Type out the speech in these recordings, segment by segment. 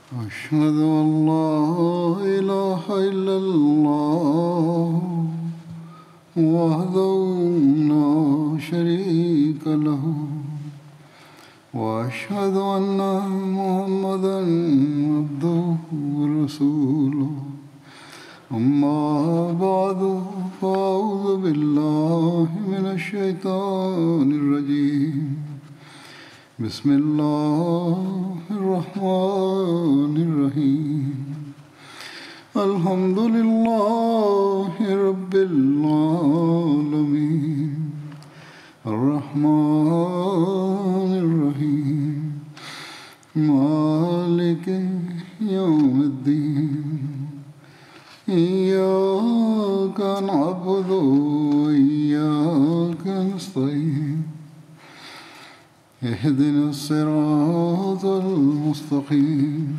أشهد أن لا إله إلا الله وحده لا شريك له وأشهد أن محمدا عبده ورسوله أما بعد فأعوذ بالله من الشيطان الرجيم بسم الله الرحمن الرحيم الحمد لله رب العالمين الرحمن الرحيم مالك يوم الدين إياك نعبد وإياك نستعين اهدنا الصراط المستقيم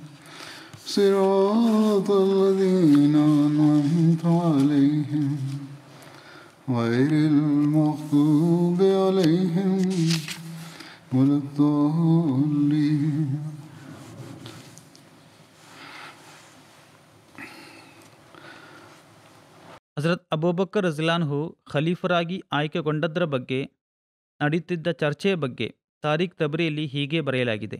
صراط الذين أنعمت عليهم غير المغضوب عليهم ولا الضالين ಹಜರತ್ ಅಬೂಬಕ್ಕರ್ ರಜಿಲಾನ್ಹು ಖಲೀಫರಾಗಿ ಆಯ್ಕೆಗೊಂಡದ್ದರ ಬಗ್ಗೆ ನಡೆಯುತ್ತಿದ್ದ ಚರ್ಚೆಯ ಬಗ್ಗೆ ತಾರೀಖ್ ತಬರಿಯಲ್ಲಿ ಹೀಗೆ ಬರೆಯಲಾಗಿದೆ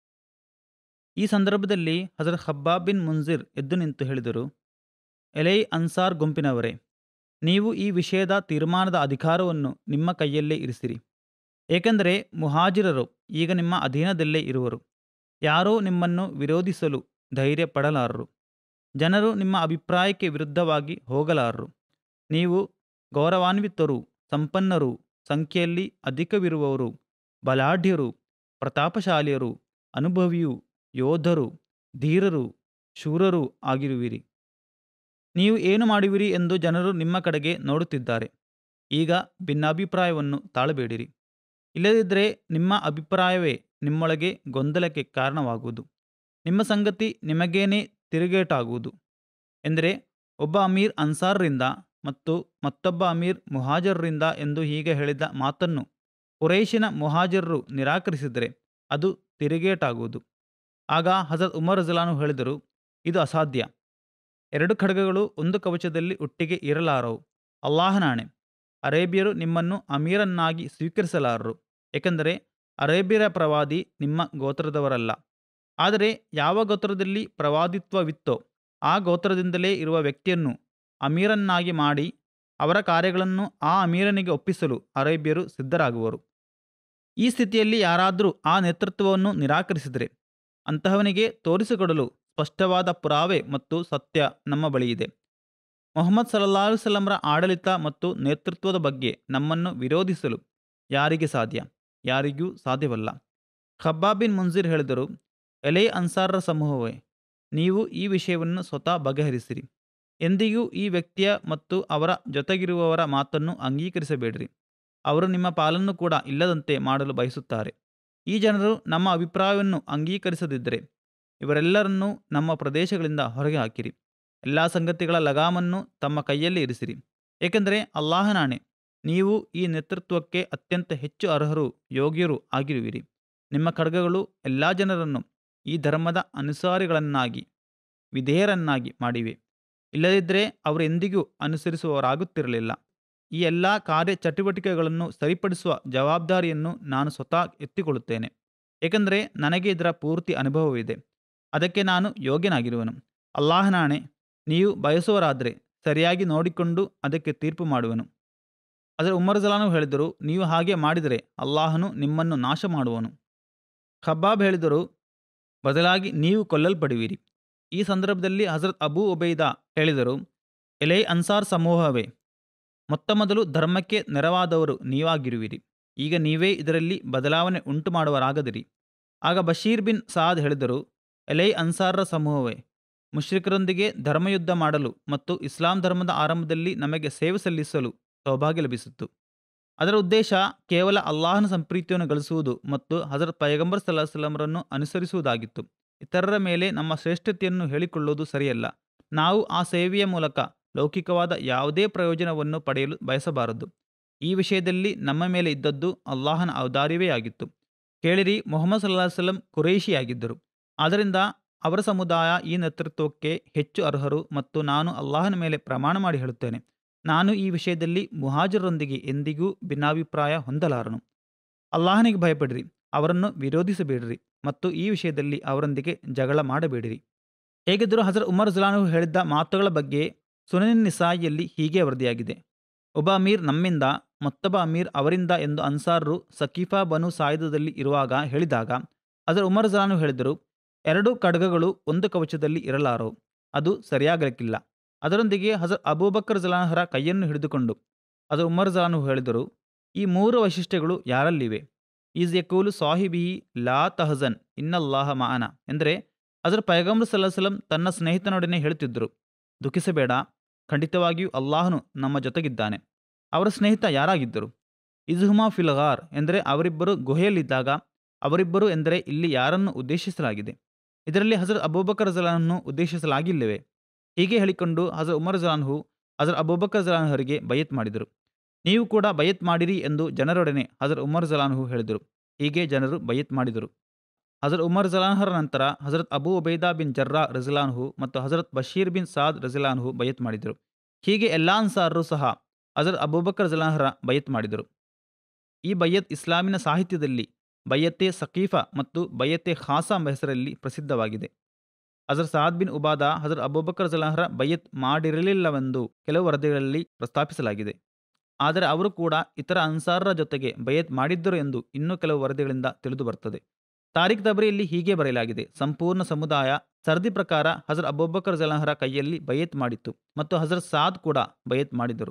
ಈ ಸಂದರ್ಭದಲ್ಲಿ ಹಜರತ್ ಹಬ್ಬಾಬ್ ಬಿನ್ ಮುನ್ಜಿರ್ ಎದ್ದು ನಿಂತು ಹೇಳಿದರು ಎಲೈ ಅನ್ಸಾರ್ ಗುಂಪಿನವರೇ ನೀವು ಈ ವಿಷಯದ ತೀರ್ಮಾನದ ಅಧಿಕಾರವನ್ನು ನಿಮ್ಮ ಕೈಯಲ್ಲೇ ಇರಿಸಿರಿ ಏಕೆಂದರೆ ಮುಹಾಜಿರರು ಈಗ ನಿಮ್ಮ ಅಧೀನದಲ್ಲೇ ಇರುವರು ಯಾರೂ ನಿಮ್ಮನ್ನು ವಿರೋಧಿಸಲು ಧೈರ್ಯ ಪಡಲಾರರು ಜನರು ನಿಮ್ಮ ಅಭಿಪ್ರಾಯಕ್ಕೆ ವಿರುದ್ಧವಾಗಿ ಹೋಗಲಾರರು ನೀವು ಗೌರವಾನ್ವಿತರು ಸಂಪನ್ನರು ಸಂಖ್ಯೆಯಲ್ಲಿ ಅಧಿಕವಿರುವವರು ಬಲಾಢ್ಯರು ಪ್ರತಾಪಶಾಲಿಯರು ಅನುಭವಿಯು ಯೋಧರು ಧೀರರು ಶೂರರೂ ಆಗಿರುವಿರಿ ನೀವು ಏನು ಮಾಡುವಿರಿ ಎಂದು ಜನರು ನಿಮ್ಮ ಕಡೆಗೆ ನೋಡುತ್ತಿದ್ದಾರೆ ಈಗ ಭಿನ್ನಾಭಿಪ್ರಾಯವನ್ನು ತಾಳಬೇಡಿರಿ ಇಲ್ಲದಿದ್ದರೆ ನಿಮ್ಮ ಅಭಿಪ್ರಾಯವೇ ನಿಮ್ಮೊಳಗೆ ಗೊಂದಲಕ್ಕೆ ಕಾರಣವಾಗುವುದು ನಿಮ್ಮ ಸಂಗತಿ ನಿಮಗೇನೇ ತಿರುಗೇಟಾಗುವುದು ಎಂದರೆ ಒಬ್ಬ ಅಮೀರ್ ಅನ್ಸಾರ್ರಿಂದ ಮತ್ತು ಮತ್ತೊಬ್ಬ ಅಮೀರ್ ಮುಹಾಜರರಿಂದ ಎಂದು ಹೀಗೆ ಹೇಳಿದ ಮಾತನ್ನು ಕುರೈಶಿನ ಮುಹಾಜರರು ನಿರಾಕರಿಸಿದರೆ ಅದು ತಿರುಗೇಟಾಗುವುದು ಆಗ ಹಜರತ್ ಉಮರ್ ರಜಲಾನು ಹೇಳಿದರು ಇದು ಅಸಾಧ್ಯ ಎರಡು ಖಡ್ಗಗಳು ಒಂದು ಕವಚದಲ್ಲಿ ಒಟ್ಟಿಗೆ ಇರಲಾರವು ಅಲ್ಲಾಹನಾಣೆ ಅರೇಬಿಯರು ನಿಮ್ಮನ್ನು ಅಮೀರನ್ನಾಗಿ ಸ್ವೀಕರಿಸಲಾರರು ಏಕೆಂದರೆ ಅರೇಬಿಯರ ಪ್ರವಾದಿ ನಿಮ್ಮ ಗೋತ್ರದವರಲ್ಲ ಆದರೆ ಯಾವ ಗೋತ್ರದಲ್ಲಿ ಪ್ರವಾದಿತ್ವವಿತ್ತೋ ಆ ಗೋತ್ರದಿಂದಲೇ ಇರುವ ವ್ಯಕ್ತಿಯನ್ನು ಅಮೀರನ್ನಾಗಿ ಮಾಡಿ ಅವರ ಕಾರ್ಯಗಳನ್ನು ಆ ಅಮೀರನಿಗೆ ಒಪ್ಪಿಸಲು ಅರೇಬಿಯರು ಸಿದ್ಧರಾಗುವರು ಈ ಸ್ಥಿತಿಯಲ್ಲಿ ಯಾರಾದರೂ ಆ ನೇತೃತ್ವವನ್ನು ನಿರಾಕರಿಸಿದರೆ ಅಂತಹವನಿಗೆ ತೋರಿಸಿಕೊಡಲು ಸ್ಪಷ್ಟವಾದ ಪುರಾವೆ ಮತ್ತು ಸತ್ಯ ನಮ್ಮ ಬಳಿಯಿದೆ ಮೊಹಮ್ಮದ್ ಸಲ್ಲಲ್ಲಾಹು ವಸಲ್ಲಂರ ಆಡಳಿತ ಮತ್ತು ನೇತೃತ್ವದ ಬಗ್ಗೆ ನಮ್ಮನ್ನು ವಿರೋಧಿಸಲು ಯಾರಿಗೆ ಸಾಧ್ಯ ಯಾರಿಗೂ ಸಾಧ್ಯವಲ್ಲ ಖಬ್ಬಾಬಿನ್ ಮುನ್ಜಿರ್ ಹೇಳಿದರು ಎಲೆ ಅನ್ಸಾರರ ಸಮೂಹವೇ ನೀವು ಈ ವಿಷಯವನ್ನು ಸ್ವತಃ ಬಗೆಹರಿಸಿರಿ ಎಂದಿಗೂ ಈ ವ್ಯಕ್ತಿಯ ಮತ್ತು ಅವರ ಜೊತೆಗಿರುವವರ ಮಾತನ್ನು ಅಂಗೀಕರಿಸಬೇಡಿರಿ ಅವರು ನಿಮ್ಮ ಪಾಲನ್ನು ಕೂಡ ಇಲ್ಲದಂತೆ ಮಾಡಲು ಬಯಸುತ್ತಾರೆ ಈ ಜನರು ನಮ್ಮ ಅಭಿಪ್ರಾಯವನ್ನು ಅಂಗೀಕರಿಸದಿದ್ದರೆ ಇವರೆಲ್ಲರನ್ನೂ ನಮ್ಮ ಪ್ರದೇಶಗಳಿಂದ ಹೊರಗೆ ಹಾಕಿರಿ ಎಲ್ಲ ಸಂಗತಿಗಳ ಲಗಾಮನ್ನು ತಮ್ಮ ಕೈಯಲ್ಲಿ ಇರಿಸಿರಿ ಏಕೆಂದರೆ ಅಲ್ಲಾಹನಾಣೆ ನೀವು ಈ ನೇತೃತ್ವಕ್ಕೆ ಅತ್ಯಂತ ಹೆಚ್ಚು ಅರ್ಹರು ಯೋಗ್ಯರು ಆಗಿರುವಿರಿ ನಿಮ್ಮ ಖಡ್ಗಗಳು ಎಲ್ಲ ಜನರನ್ನು ಈ ಧರ್ಮದ ಅನುಸಾರಿಗಳನ್ನಾಗಿ ವಿಧೇಯರನ್ನಾಗಿ ಮಾಡಿವೆ ಇಲ್ಲದಿದ್ದರೆ ಅವರು ಎಂದಿಗೂ ಅನುಸರಿಸುವವರಾಗುತ್ತಿರಲಿಲ್ಲ ಈ ಎಲ್ಲ ಕಾರ್ಯ ಚಟುವಟಿಕೆಗಳನ್ನು ಸರಿಪಡಿಸುವ ಜವಾಬ್ದಾರಿಯನ್ನು ನಾನು ಸ್ವತಃ ಎತ್ತಿಕೊಳ್ಳುತ್ತೇನೆ ಏಕೆಂದರೆ ನನಗೆ ಇದರ ಪೂರ್ತಿ ಅನುಭವವಿದೆ ಅದಕ್ಕೆ ನಾನು ಯೋಗ್ಯನಾಗಿರುವನು ಅಲ್ಲಾಹನಾಣೆ ನೀವು ಬಯಸುವರಾದರೆ ಸರಿಯಾಗಿ ನೋಡಿಕೊಂಡು ಅದಕ್ಕೆ ತೀರ್ಪು ಮಾಡುವನು ಅದರ ಉಮರ್ ಜಲಾನು ಹೇಳಿದರು ನೀವು ಹಾಗೆ ಮಾಡಿದರೆ ಅಲ್ಲಾಹನು ನಿಮ್ಮನ್ನು ನಾಶ ಮಾಡುವನು ಖಬ್ಬಾಬ್ ಹೇಳಿದರು ಬದಲಾಗಿ ನೀವು ಕೊಲ್ಲಲ್ಪಡುವಿರಿ ಈ ಸಂದರ್ಭದಲ್ಲಿ ಹಜರತ್ ಅಬೂ ಉಬೈದ ಹೇಳಿದರು ಎಲೈ ಅನ್ಸಾರ್ ಸಮೂಹವೇ ಮೊತ್ತ ಮೊದಲು ಧರ್ಮಕ್ಕೆ ನೆರವಾದವರು ನೀವಾಗಿರುವಿರಿ ಈಗ ನೀವೇ ಇದರಲ್ಲಿ ಬದಲಾವಣೆ ಉಂಟು ಮಾಡುವರಾಗದಿರಿ ಆಗ ಬಶೀರ್ ಬಿನ್ ಸಾದ್ ಹೇಳಿದರು ಎಲೈ ಅನ್ಸಾರರ ಸಮೂಹವೇ ಮುಷ್ರಿಕರೊಂದಿಗೆ ಧರ್ಮಯುದ್ಧ ಮಾಡಲು ಮತ್ತು ಇಸ್ಲಾಂ ಧರ್ಮದ ಆರಂಭದಲ್ಲಿ ನಮಗೆ ಸೇವೆ ಸಲ್ಲಿಸಲು ಸೌಭಾಗ್ಯ ಲಭಿಸಿತ್ತು ಅದರ ಉದ್ದೇಶ ಕೇವಲ ಅಲ್ಲಾಹನ ಸಂಪ್ರೀತಿಯನ್ನು ಗಳಿಸುವುದು ಮತ್ತು ಹಜರತ್ ಪೈಗಂಬರ್ ಸಲ್ಲಾ ಸಲ್ಲಂರನ್ನು ಅನುಸರಿಸುವುದಾಗಿತ್ತು ಇತರರ ಮೇಲೆ ನಮ್ಮ ಶ್ರೇಷ್ಠತೆಯನ್ನು ಹೇಳಿಕೊಳ್ಳುವುದು ಸರಿಯಲ್ಲ ನಾವು ಆ ಸೇವೆಯ ಮೂಲಕ ಲೌಕಿಕವಾದ ಯಾವುದೇ ಪ್ರಯೋಜನವನ್ನು ಪಡೆಯಲು ಬಯಸಬಾರದು ಈ ವಿಷಯದಲ್ಲಿ ನಮ್ಮ ಮೇಲೆ ಇದ್ದದ್ದು ಅಲ್ಲಾಹನ ಔದಾರ್ಯವೇ ಆಗಿತ್ತು ಕೇಳಿರಿ ಮೊಹಮ್ಮದ್ ಸಲ್ಲಾ ವಸಲ್ಲಂ ಕುರೈಶಿಯಾಗಿದ್ದರು ಆದ್ದರಿಂದ ಅವರ ಸಮುದಾಯ ಈ ನೇತೃತ್ವಕ್ಕೆ ಹೆಚ್ಚು ಅರ್ಹರು ಮತ್ತು ನಾನು ಅಲ್ಲಾಹನ ಮೇಲೆ ಪ್ರಮಾಣ ಮಾಡಿ ಹೇಳುತ್ತೇನೆ ನಾನು ಈ ವಿಷಯದಲ್ಲಿ ಮುಹಾಜರರೊಂದಿಗೆ ಎಂದಿಗೂ ಭಿನ್ನಾಭಿಪ್ರಾಯ ಹೊಂದಲಾರನು ಅಲ್ಲಾಹನಿಗೆ ಭಯಪಡಿರಿ ಅವರನ್ನು ವಿರೋಧಿಸಬೇಡಿರಿ ಮತ್ತು ಈ ವಿಷಯದಲ್ಲಿ ಅವರೊಂದಿಗೆ ಜಗಳ ಮಾಡಬೇಡಿರಿ ಹೇಗಿದ್ದರೂ ಹಜರ್ ಉಮರ್ ಜಲಾನು ಹೇಳಿದ್ದ ಮಾತುಗಳ ಬಗ್ಗೆ ಸುನನಿನ್ ನಿಸಾಯಿಯಲ್ಲಿ ಹೀಗೆ ವರದಿಯಾಗಿದೆ ಒಬ್ಬ ಅಮೀರ್ ನಮ್ಮಿಂದ ಮತ್ತೊಬ್ಬ ಅಮೀರ್ ಅವರಿಂದ ಎಂದು ಅನ್ಸಾರರು ಸಕೀಫಾ ಬನು ಸಾಯುಧದಲ್ಲಿ ಇರುವಾಗ ಹೇಳಿದಾಗ ಹಜರ್ ಉಮರ್ ಜಲಾನು ಹೇಳಿದರು ಎರಡು ಖಡ್ಗಗಳು ಒಂದು ಕವಚದಲ್ಲಿ ಇರಲಾರವು ಅದು ಸರಿಯಾಗಲಿಕ್ಕಿಲ್ಲ ಅದರೊಂದಿಗೆ ಹಜರ್ ಅಬೂಬಕರ್ ಜಲಾನಹರ ಕೈಯನ್ನು ಹಿಡಿದುಕೊಂಡು ಹಜರ್ ಉಮರ್ ಜಲಾನು ಹೇಳಿದರು ಈ ಮೂರು ವೈಶಿಷ್ಟ್ಯಗಳು ಯಾರಲ್ಲಿವೆ ಈಸ್ ಯಕೂಲು ಸಾಹಿಬಿ ಲಾ ತಹಜನ್ ಇನ್ನಲ್ಲಾಹ ಮಾನ ಎಂದರೆ ಅದರ ಪೈಗಂಬರ್ ಸಲ್ಲಸಲಂ ತನ್ನ ಸ್ನೇಹಿತನೊಡನೆ ಹೇಳುತ್ತಿದ್ದರು ದುಃಖಿಸಬೇಡ ಖಂಡಿತವಾಗಿಯೂ ಅಲ್ಲಾಹನು ನಮ್ಮ ಜೊತೆಗಿದ್ದಾನೆ ಅವರ ಸ್ನೇಹಿತ ಯಾರಾಗಿದ್ದರು ಇಜುಹುಮಾ ಫಿಲ್ಗಾರ್ ಎಂದರೆ ಅವರಿಬ್ಬರು ಗುಹೆಯಲ್ಲಿದ್ದಾಗ ಅವರಿಬ್ಬರು ಎಂದರೆ ಇಲ್ಲಿ ಯಾರನ್ನು ಉದ್ದೇಶಿಸಲಾಗಿದೆ ಇದರಲ್ಲಿ ಹಜರ್ ಅಬೂಬಕರ್ ಜಲಾನನ್ನು ಉದ್ದೇಶಿಸಲಾಗಿಲ್ಲವೇ ಹೀಗೆ ಹೇಳಿಕೊಂಡು ಹಜರ್ ಉಮರ್ ಜಲಾನ್ಹು ಹಜರ್ ಅಬೂಬಕರ್ ಜಲಾನ್ಹರಿಗೆ ಬಯತ್ ಮಾಡಿದರು ನೀವು ಕೂಡ ಬಯತ್ ಮಾಡಿರಿ ಎಂದು ಜನರೊಡನೆ ಹಜರ್ ಉಮರ್ ಜಲಾನ್ಹು ಹೇಳಿದರು ಹೀಗೆ ಜನರು ಬಯತ್ ಮಾಡಿದರು ಹಜರತ್ ಉಮರ್ ಜಲಾನ್ಹರ ನಂತರ Hazrat Abu Ubaidah bin Jarrah ರಜಿಲಾನ್ಹು ಮತ್ತು ಹಜರತ್ ಬಶೀರ್ ಬಿನ್ ಸಾದ್ ರಜಿಲಾನ್ಹು ಬಯತ್ ಮಾಡಿದರು ಹೀಗೆ ಎಲ್ಲ ಅನ್ಸಾರರು ಸಹ ಹಜರತ್ ಅಬೂಬಕರ್ ಜಲಾನ್ಹರ ಬಯತ್ ಮಾಡಿದರು ಈ ಬಯ್ಯತ್ ಇಸ್ಲಾಮಿನ ಸಾಹಿತ್ಯದಲ್ಲಿ ಬಯ್ಯತೆ ಸಕೀಫಾ ಮತ್ತು ಬಯ್ಯತೆ ಖಾಸಾ ಎಂಬ ಹೆಸರಲ್ಲಿ ಪ್ರಸಿದ್ಧವಾಗಿದೆ Hazrat Saad bin Ubadah Hazrat Abu Bakr ಜಲಾಹರ ಬಯ್ಯತ್ ಮಾಡಿರಲಿಲ್ಲವೆಂದು ಕೆಲವು ವರದಿಗಳಲ್ಲಿ ಪ್ರಸ್ತಾಪಿಸಲಾಗಿದೆ ಆದರೆ ಅವರು ಕೂಡ ಇತರ ಅನ್ಸಾರರ ಜೊತೆಗೆ ಬಯತ್ ಮಾಡಿದ್ದರು ಎಂದು ಇನ್ನೂ ಕೆಲವು ವರದಿಗಳಿಂದ ತಿಳಿದು ಬರ್ತದೆ ತಾರಿಕ್ ತಬರಿಯಲ್ಲಿ ಹೀಗೆ ಬರೆಯಲಾಗಿದೆ ಸಂಪೂರ್ಣ ಸಮುದಾಯ ಸರದಿ ಪ್ರಕಾರ ಹಜರ್ ಅಬೂಬಕರ್ ಜಲಾಹರ ಕೈಯಲ್ಲಿ ಬಯತ್ ಮಾಡಿತ್ತು ಮತ್ತು ಹಜರ್ ಸಾದ್ ಕೂಡ ಬಯತ್ ಮಾಡಿದರು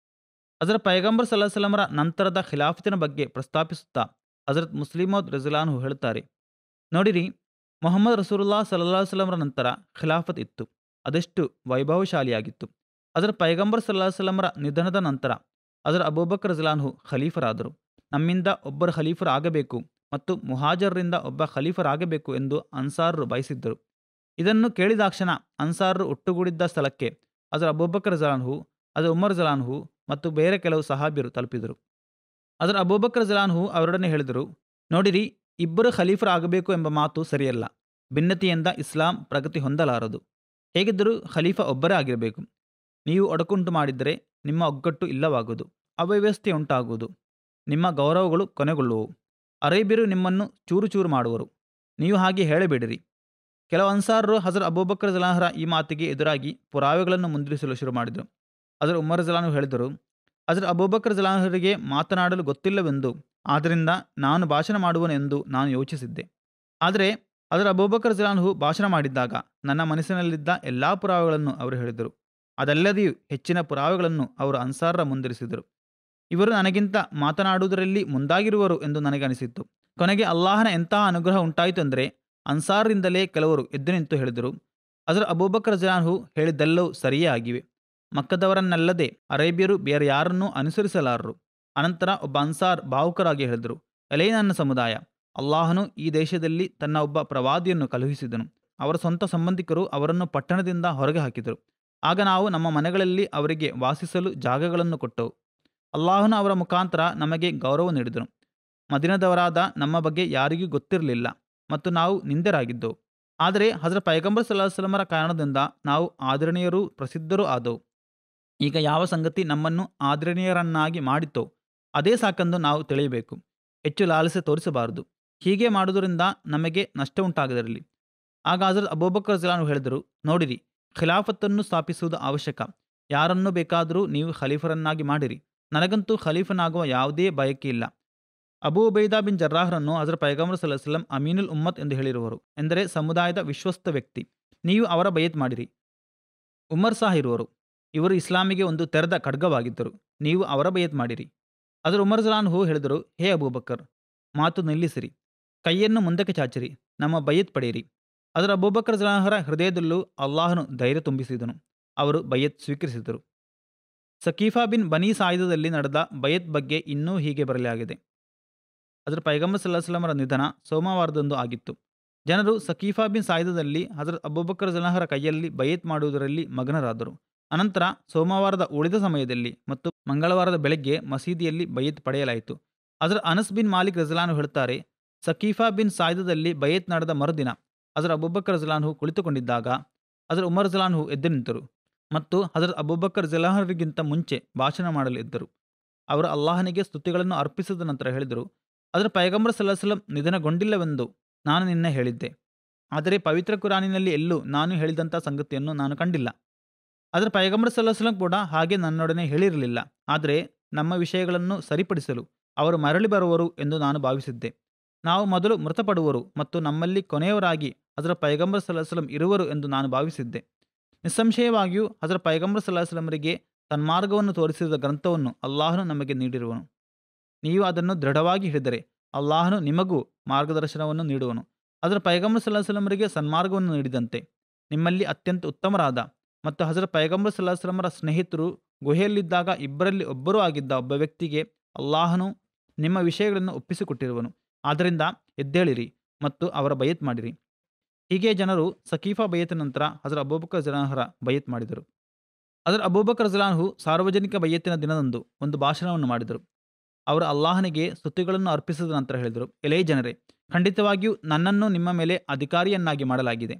ಹಜರ್ ಪೈಗಂಬರ್ ಸಲ್ಲಾಹಲಮರ ನಂತರದ ಖಿಲಾಫತಿನ ಬಗ್ಗೆ ಪ್ರಸ್ತಾಪಿಸುತ್ತಾ ಹಜರತ್ ಮುಸ್ಲಿಮೋದ್ ರಜಲಾನ್ಹು ಹೇಳುತ್ತಾರೆ ನೋಡಿರಿ ಮೊಹಮ್ಮದ್ ರಸೂಲುಲ್ಲಾ ಸಲ್ಲಾ ಸಲಮರ ನಂತರ ಖಿಲಾಫತ್ ಇತ್ತು ಅದೆಷ್ಟು ವೈಭವಶಾಲಿಯಾಗಿತ್ತು ಅದರ ಪೈಗಂಬರ್ ಸಲ್ಲಾ ಸಲಮರ ನಿಧನದ ನಂತರ ಅದರ ಅಬೂಬಕರ್ ರಜಲಾನ್ಹು ಖಲೀಫರಾದರು ನಮ್ಮಿಂದ ಒಬ್ಬರು ಖಲೀಫರಾಗಬೇಕು ಮತ್ತು ಮುಹಾಜರರಿಂದ ಒಬ್ಬ ಖಲೀಫರಾಗಬೇಕು ಎಂದು ಅನ್ಸಾರರು ಬಯಸಿದ್ದರು ಇದನ್ನು ಕೇಳಿದಾಕ್ಷಣ ಅನ್ಸಾರರು ಒಟ್ಟುಗೂಡಿದ್ದ ಸ್ಥಳಕ್ಕೆ ಅದರ ಅಬೂಬಕರ್ ಜಲಾನ್ಹು ಅದರ ಉಮರ್ ಜಲಾನ್ಹು ಮತ್ತು ಬೇರೆ ಕೆಲವು ಸಹಾಬ್ಯರು ತಲುಪಿದರು ಅದರ ಅಬೂಬಕರ್ ಜಲಾನ್ಹು ಅವರೊಡನೆ ಹೇಳಿದರು ನೋಡಿರಿ ಇಬ್ಬರು ಖಲೀಫರಾಗಬೇಕು ಎಂಬ ಮಾತು ಸರಿಯಲ್ಲ ಭಿನ್ನತೆಯಿಂದ ಇಸ್ಲಾಂ ಪ್ರಗತಿ ಹೊಂದಲಾರದು ಹೇಗಿದ್ದರೂ ಖಲೀಫಾ ಒಬ್ಬರೇ ಆಗಿರಬೇಕು ನೀವು ಒಡಕುಂಟು ಮಾಡಿದ್ದರೆ ನಿಮ್ಮ ಒಗ್ಗಟ್ಟು ಇಲ್ಲವಾಗುವುದು ಅವ್ಯವಸ್ಥೆ ಉಂಟಾಗುವುದು ನಿಮ್ಮ ಗೌರವಗಳು ಕೊನೆಗೊಳ್ಳುವವು ಅರೇಬಿಯರು ನಿಮ್ಮನ್ನು ಚೂರು ಚೂರು ಮಾಡುವರು ನೀವು ಹಾಗೆ ಹೇಳಬೇಡಿರಿ ಕೆಲವು ಅನ್ಸಾರರು ಹಜರ್ ಅಬೂಬಕರ್ ಜಲಾಹರ ಈ ಮಾತಿಗೆ ಎದುರಾಗಿ ಪುರಾವೆಗಳನ್ನು ಮುಂದಿರಿಸಲು ಶುರು ಮಾಡಿದರು ಅದರ ಉಮರ್ ಜಲಾನು ಹೇಳಿದರು ಅದರ ಅಬೂಬಕರ್ ಜಲಾಹರಿಗೆ ಮಾತನಾಡಲು ಗೊತ್ತಿಲ್ಲವೆಂದು ಆದ್ದರಿಂದ ನಾನು ಭಾಷಣ ಮಾಡುವನೆಂದು ನಾನು ಯೋಚಿಸಿದ್ದೆ ಆದರೆ ಅದರ ಅಬೂಬಕರ್ ಜಲಾನ್ಹು ಭಾಷಣ ಮಾಡಿದ್ದಾಗ ನನ್ನ ಮನಸ್ಸಿನಲ್ಲಿದ್ದ ಎಲ್ಲ ಪುರಾವೆಗಳನ್ನು ಅವರು ಹೇಳಿದರು ಅದಲ್ಲದೆಯೂ ಹೆಚ್ಚಿನ ಪುರಾವೆಗಳನ್ನು ಅವರು ಅನ್ಸಾರರ ಮುಂದಿರಿಸಿದರು ಇವರು ನನಗಿಂತ ಮಾತನಾಡುವುದರಲ್ಲಿ ಮುಂದಾಗಿರುವರು ಎಂದು ನನಗೆ ಅನಿಸಿತ್ತು ಕೊನೆಗೆ ಅಲ್ಲಾಹನ ಎಂತಹ ಅನುಗ್ರಹ ಉಂಟಾಯಿತು ಅಂದರೆ ಅನ್ಸಾರರಿಂದಲೇ ಕೆಲವರು ಎದ್ದು ನಿಂತು ಹೇಳಿದರು ಅದರ ಅಬೂಬಕರ್ ಜಲಾನ್ಹು ಹೇಳಿದ್ದೆಲ್ಲವೂ ಸರಿಯೇ ಆಗಿವೆ ಮಕ್ಕದವರನ್ನಲ್ಲದೆ ಅರೇಬಿಯರು ಬೇರೆ ಯಾರನ್ನೂ ಅನುಸರಿಸಲಾರರು ಅನಂತರ ಒಬ್ಬ ಅನ್ಸಾರ್ ಭಾವುಕರಾಗಿ ಹೇಳಿದರು ಎಲೇ ನನ್ನ ಸಮುದಾಯ ಅಲ್ಲಾಹನು ಈ ದೇಶದಲ್ಲಿ ತನ್ನ ಒಬ್ಬ ಪ್ರವಾದಿಯನ್ನು ಕಳುಹಿಸಿದನು ಅವರ ಸ್ವಂತ ಸಂಬಂಧಿಕರು ಅವರನ್ನು ಪಟ್ಟಣದಿಂದ ಹೊರಗೆ ಹಾಕಿದರು ಆಗ ನಾವು ನಮ್ಮ ಮನೆಗಳಲ್ಲಿ ಅವರಿಗೆ ವಾಸಿಸಲು ಜಾಗಗಳನ್ನು ಕೊಟ್ಟವು ಅಲ್ಲಾಹನು ಅವರ ಮುಖಾಂತರ ನಮಗೆ ಗೌರವ ನೀಡಿದನು ಮದಿನದವರಾದ ನಮ್ಮ ಬಗ್ಗೆ ಯಾರಿಗೂ ಗೊತ್ತಿರಲಿಲ್ಲ ಮತ್ತು ನಾವು ನಿಂದರಾಗಿದ್ದೆವು ಆದರೆ ಹಜರ ಪೈಗಂಬರ್ ಸಲ್ಲಾಹಲಮರ ಕಾರಣದಿಂದ ನಾವು ಆದರಣೀಯರೂ ಪ್ರಸಿದ್ಧರೂ ಆದವು ಈಗ ಯಾವ ಸಂಗತಿ ನಮ್ಮನ್ನು ಆದರಣೀಯರನ್ನಾಗಿ ಮಾಡಿತೋ ಅದೇ ಸಾಕೆಂದು ನಾವು ತಿಳಿಯಬೇಕು ಹೆಚ್ಚು ಲಾಲಸೆ ತೋರಿಸಬಾರದು ಹೀಗೆ ಮಾಡುವುದರಿಂದ ನಮಗೆ ನಷ್ಟ ಉಂಟಾಗದಿರಲಿ ಆಗ ಹಜರತ್ ಅಬೂಬಕರ್ ಜಲಾನು ಹೇಳಿದರು ನೋಡಿರಿ ಖಿಲಾಫತ್ತನ್ನು ಸ್ಥಾಪಿಸುವುದು ಅವಶ್ಯಕ ಯಾರನ್ನು ಬೇಕಾದರೂ ನೀವು ಖಲೀಫರನ್ನಾಗಿ ಮಾಡಿರಿ ನನಗಂತೂ ಖಲೀಫನಾಗುವ ಯಾವುದೇ ಬಯಕೆ ಇಲ್ಲ ಅಬೂ ಉಬೈದಾ ಬಿನ್ ಜರ್ರಾಹರನ್ನು ಹಜರ್ ಪೈಗಂಬರ್ ಸಲ್ಲಾಹಂ ಅಮೀನುಲ್ ಉಮ್ಮತ್ ಎಂದು ಹೇಳಿರುವರು ಎಂದರೆ ಸಮುದಾಯದ ವಿಶ್ವಸ್ತ ವ್ಯಕ್ತಿ ನೀವು ಅವರ ಬಯತ್ ಮಾಡಿರಿ ಉಮರ್ ಸಹ ಇರುವರು ಇವರು ಇಸ್ಲಾಮಿಗೆ ಒಂದು ತೆರೆದ ಖಡ್ಗವಾಗಿದ್ದರು ನೀವು ಅವರ ಬಯತ್ ಮಾಡಿರಿ ಅದರ ಉಮರ್ ಜಲಾನ್ ಹೂ ಹೇಳಿದರು ಹೇ ಅಬೂಬಕರ್ ಮಾತು ನಿಲ್ಲಿಸಿರಿ ಕೈಯನ್ನು ಮುಂದಕ್ಕೆ ಚಾಚಿರಿ ನಮ್ಮ ಬಯತ್ ಪಡೆಯಿರಿ ಅದರ ಅಬೂಬಕರ್ ಜಲಾಹರ ಹೃದಯದಲ್ಲೂ ಅಲ್ಲಾಹನು ಧೈರ್ಯ ತುಂಬಿಸಿದನು ಅವರು ಬಯತ್ ಸ್ವೀಕರಿಸಿದರು ಸಕೀಫಾ ಬಿನ್ ಬನೀ ಸಾಯುಧದಲ್ಲಿ ನಡೆದ ಬಯತ್ ಬಗ್ಗೆ ಇನ್ನೂ ಹೀಗೆ ಬರಲಾಗಿದೆ ಅದರ ಪೈಗಂಬರ್ ಸಲ್ಲಾಹಲಮರ ನಿಧನ ಸೋಮವಾರದಂದು ಆಗಿತ್ತು ಜನರು ಸಕೀಫಾ ಬಿನ್ ಸಾಯುಧದಲ್ಲಿ ಹಜರತ್ ಅಬೂಬಕರ್ ಜಲಾಹರ ಕೈಯಲ್ಲಿ ಬಯತ್ ಮಾಡುವುದರಲ್ಲಿ ಮಗನರಾದರು ಅನಂತರ ಸೋಮವಾರದ ಉಳಿದ ಸಮಯದಲ್ಲಿ ಮತ್ತು ಮಂಗಳವಾರದ ಬೆಳಗ್ಗೆ ಮಸೀದಿಯಲ್ಲಿ ಬಯತ್ ಪಡೆಯಲಾಯಿತು ಅದರ ಅನಸ್ ಬಿನ್ ಮಾಲಿಕ್ ರಜಲಾನು ಹೇಳುತ್ತಾರೆ ಸಕೀಫಾ ಬಿನ್ ಸಾಯುಧದಲ್ಲಿ ಬಯತ್ ನಡೆದ ಮರುದಿನ ಹಜರತ್ ಅಬೂಬಕರ್ ಜಿಲಾನ್ಹು ಕುಳಿತುಕೊಂಡಿದ್ದಾಗ ಹಜರತ್ ಉಮರ್ ಜಿಲಾನ್ಹು ಎದ್ದು ನಿಂತರು ಮತ್ತು ಹಜರತ್ ಅಬೂಬಕರ್ ಜಿಲಾಹರಿಗಿಂತ ಮುಂಚೆ ಭಾಷಣ ಮಾಡಲು ಇದ್ದರು ಅವರು ಅಲ್ಲಾಹನಿಗೆ ಸ್ತುತಿಗಳನ್ನು ಅರ್ಪಿಸಿದ ನಂತರ ಹೇಳಿದರು ಅದರ ಪೈಗಂಬರ್ ಸಲ್ಲಾಹಸಲಂ ನಿಧನಗೊಂಡಿಲ್ಲವೆಂದು ನಾನು ನಿನ್ನೆ ಹೇಳಿದ್ದೆ ಆದರೆ ಪವಿತ್ರ ಕುರಾನಿನಲ್ಲಿ ಎಲ್ಲೂ ನಾನು ಹೇಳಿದಂಥ ಸಂಗತಿಯನ್ನು ನಾನು ಕಂಡಿಲ್ಲ ಅದರ ಪೈಗಂಬರ್ ಸಲ್ಲಾಹಸಲಂ ಕೂಡ ಹಾಗೆ ನನ್ನೊಡನೆ ಹೇಳಿರಲಿಲ್ಲ ಆದರೆ ನಮ್ಮ ವಿಷಯಗಳನ್ನು ಸರಿಪಡಿಸಲು ಅವರು ಮರಳಿ ಬರುವರು ಎಂದು ನಾನು ಭಾವಿಸಿದ್ದೆ ನಾವು ಮೊದಲು ಮೃತಪಡುವರು ಮತ್ತು ನಮ್ಮಲ್ಲಿ ಕೊನೆಯವರಾಗಿ ಅದರ ಪೈಗಂಬರ್ ಸಲ್ಲಾಹಸಲಂ ಇರುವರು ಎಂದು ನಾನು ಭಾವಿಸಿದ್ದೆ ನಿಸ್ಸಂಶಯವಾಗಿಯೂ ಅದರ ಪೈಗಂಬರ್ ಸಲ್ಲಾಹಸಲಮರಿಗೆ ತನ್ಮಾರ್ಗವನ್ನು ತೋರಿಸಿದ ಗ್ರಂಥವನ್ನು ಅಲ್ಲಾಹನು ನಮಗೆ ನೀಡಿರುವನು ನೀವು ಅದನ್ನು ದೃಢವಾಗಿ ಹಿಡಿದರೆ ಅಲ್ಲಾಹನು ನಿಮಗೂ ಮಾರ್ಗದರ್ಶನವನ್ನು ನೀಡುವನು ಅದರ ಪೈಗಂಬರ್ ಸಲ್ಲಾಹಸಲಮರಿಗೆ ಸನ್ಮಾರ್ಗವನ್ನು ನೀಡಿದಂತೆ ನಿಮ್ಮಲ್ಲಿ ಅತ್ಯಂತ ಉತ್ತಮರಾದ ಮತ್ತು ಹಜರ ಪೈಗಂಬರ್ ಸಲ್ಲಾಹಸಲಮರ ಸ್ನೇಹಿತರು ಗುಹೆಯಲ್ಲಿದ್ದಾಗ ಇಬ್ಬರಲ್ಲಿ ಒಬ್ಬರೂ ಆಗಿದ್ದ ಒಬ್ಬ ವ್ಯಕ್ತಿಗೆ ಅಲ್ಲಾಹನು ನಿಮ್ಮ ವಿಷಯಗಳನ್ನು ಒಪ್ಪಿಸಿಕೊಟ್ಟಿರುವನು ಆದ್ದರಿಂದ ಎದ್ದೇಳಿರಿ ಮತ್ತು ಅವರ ಬಯತ್ ಮಾಡಿರಿ ಹೀಗೆ ಜನರು ಸಕೀಫಾ ಬಯತ್ ನಂತರ ಹಜರ ಅಬೂಬಕರ್ ಜಲಾಹರ ಬಯತ್ ಮಾಡಿದರು ಅದರ ಅಬೂಬಕರ್ ಜಲಾನ್ಹು ಸಾರ್ವಜನಿಕ ಬಯ್ಯತ್ತಿನ ದಿನದಂದು ಒಂದು ಭಾಷಣವನ್ನು ಮಾಡಿದರು ಅವರು ಅಲ್ಲಾಹನಿಗೆ ಸ್ತುತಿಗಳನ್ನು ಅರ್ಪಿಸಿದ ನಂತರ ಹೇಳಿದರು ಎಲೇ ಜನರೇ ಖಂಡಿತವಾಗಿಯೂ ನನ್ನನ್ನು ನಿಮ್ಮ ಮೇಲೆ ಅಧಿಕಾರಿಯನ್ನಾಗಿ ಮಾಡಲಾಗಿದೆ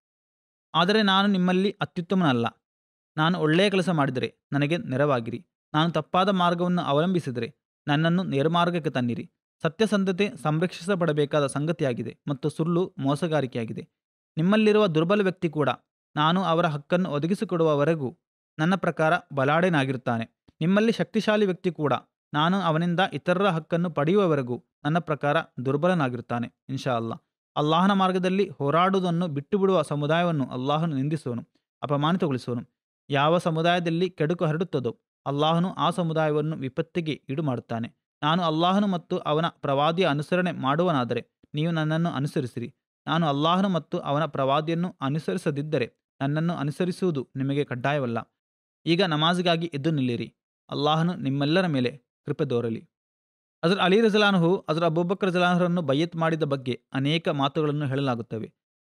ಆದರೆ ನಾನು ನಿಮ್ಮಲ್ಲಿ ಅತ್ಯುತ್ತಮನಲ್ಲ ನಾನು ಒಳ್ಳೆಯ ಕೆಲಸ ಮಾಡಿದರೆ ನನಗೆ ನೆರವಾಗಿರಿ ನಾನು ತಪ್ಪಾದ ಮಾರ್ಗವನ್ನು ಅವಲಂಬಿಸಿದರೆ ನನ್ನನ್ನು ನೇರಮಾರ್ಗಕ್ಕೆ ತನ್ನಿರಿ ಸತ್ಯಸಂಧತೆ ಸಂರಕ್ಷಿಸಪಡಬೇಕಾದ ಸಂಗತಿಯಾಗಿದೆ ಮತ್ತು ಸುಳ್ಳು ಮೋಸಗಾರಿಕೆಯಾಗಿದೆ ನಿಮ್ಮಲ್ಲಿರುವ ದುರ್ಬಲ ವ್ಯಕ್ತಿ ಕೂಡ ನಾನು ಅವರ ಹಕ್ಕನ್ನು ಒದಗಿಸಿಕೊಡುವವರೆಗೂ ನನ್ನ ಪ್ರಕಾರ ಬಲಾಢ್ಯನಾಗಿರುತ್ತಾನೆ ನಿಮ್ಮಲ್ಲಿ ಶಕ್ತಿಶಾಲಿ ವ್ಯಕ್ತಿ ಕೂಡ ನಾನು ಅವನಿಂದ ಇತರರ ಹಕ್ಕನ್ನು ಪಡೆಯುವವರೆಗೂ ನನ್ನ ಪ್ರಕಾರ ದುರ್ಬಲನಾಗಿರುತ್ತಾನೆ ಇನ್ಶಾ ಅಲ್ಲಾ ಅಲ್ಲಾಹನ ಮಾರ್ಗದಲ್ಲಿ ಹೋರಾಡುವುದನ್ನು ಬಿಟ್ಟುಬಿಡುವ ಸಮುದಾಯವನ್ನು ಅಲ್ಲಾಹನು ನಿಂದಿಸುವನು ಅಪಮಾನಿತಗೊಳಿಸುವನು ಯಾವ ಸಮುದಾಯದಲ್ಲಿ ಕೆಡುಕು ಹರಡುತ್ತದೋ ಅಲ್ಲಾಹನು ಆ ಸಮುದಾಯವನ್ನು ವಿಪತ್ತಿಗೆ ಈಡು ಮಾಡುತ್ತಾನೆ ನಾನು ಅಲ್ಲಾಹನು ಮತ್ತು ಅವನ ಪ್ರವಾದಿಯ ಅನುಸರಣೆ ಮಾಡುವನಾದರೆ ನೀವು ನನ್ನನ್ನು ಅನುಸರಿಸಿರಿ ನಾನು ಅಲ್ಲಾಹನು ಮತ್ತು ಅವನ ಪ್ರವಾದಿಯನ್ನು ಅನುಸರಿಸದಿದ್ದರೆ ನನ್ನನ್ನು ಅನುಸರಿಸುವುದು ನಿಮಗೆ ಕಡ್ಡಾಯವಲ್ಲ ಈಗ ನಮಾಜ್ಗಾಗಿ ಎದ್ದು ನಿಲ್ಲಿರಿ ಅಲ್ಲಾಹನು ನಿಮ್ಮೆಲ್ಲರ ಮೇಲೆ ಕೃಪೆ ದೋರಲಿ ಅದರ ಅಲಿ ರಜಲಾನ್ಹು ಅದರ ಅಬೂಬಕರ್ ರಜಲಾನ್ಹರನ್ನು ಬಯ್ಯತ್ ಮಾಡಿದ ಬಗ್ಗೆ ಅನೇಕ ಮಾತುಗಳನ್ನು ಹೇಳಲಾಗುತ್ತವೆ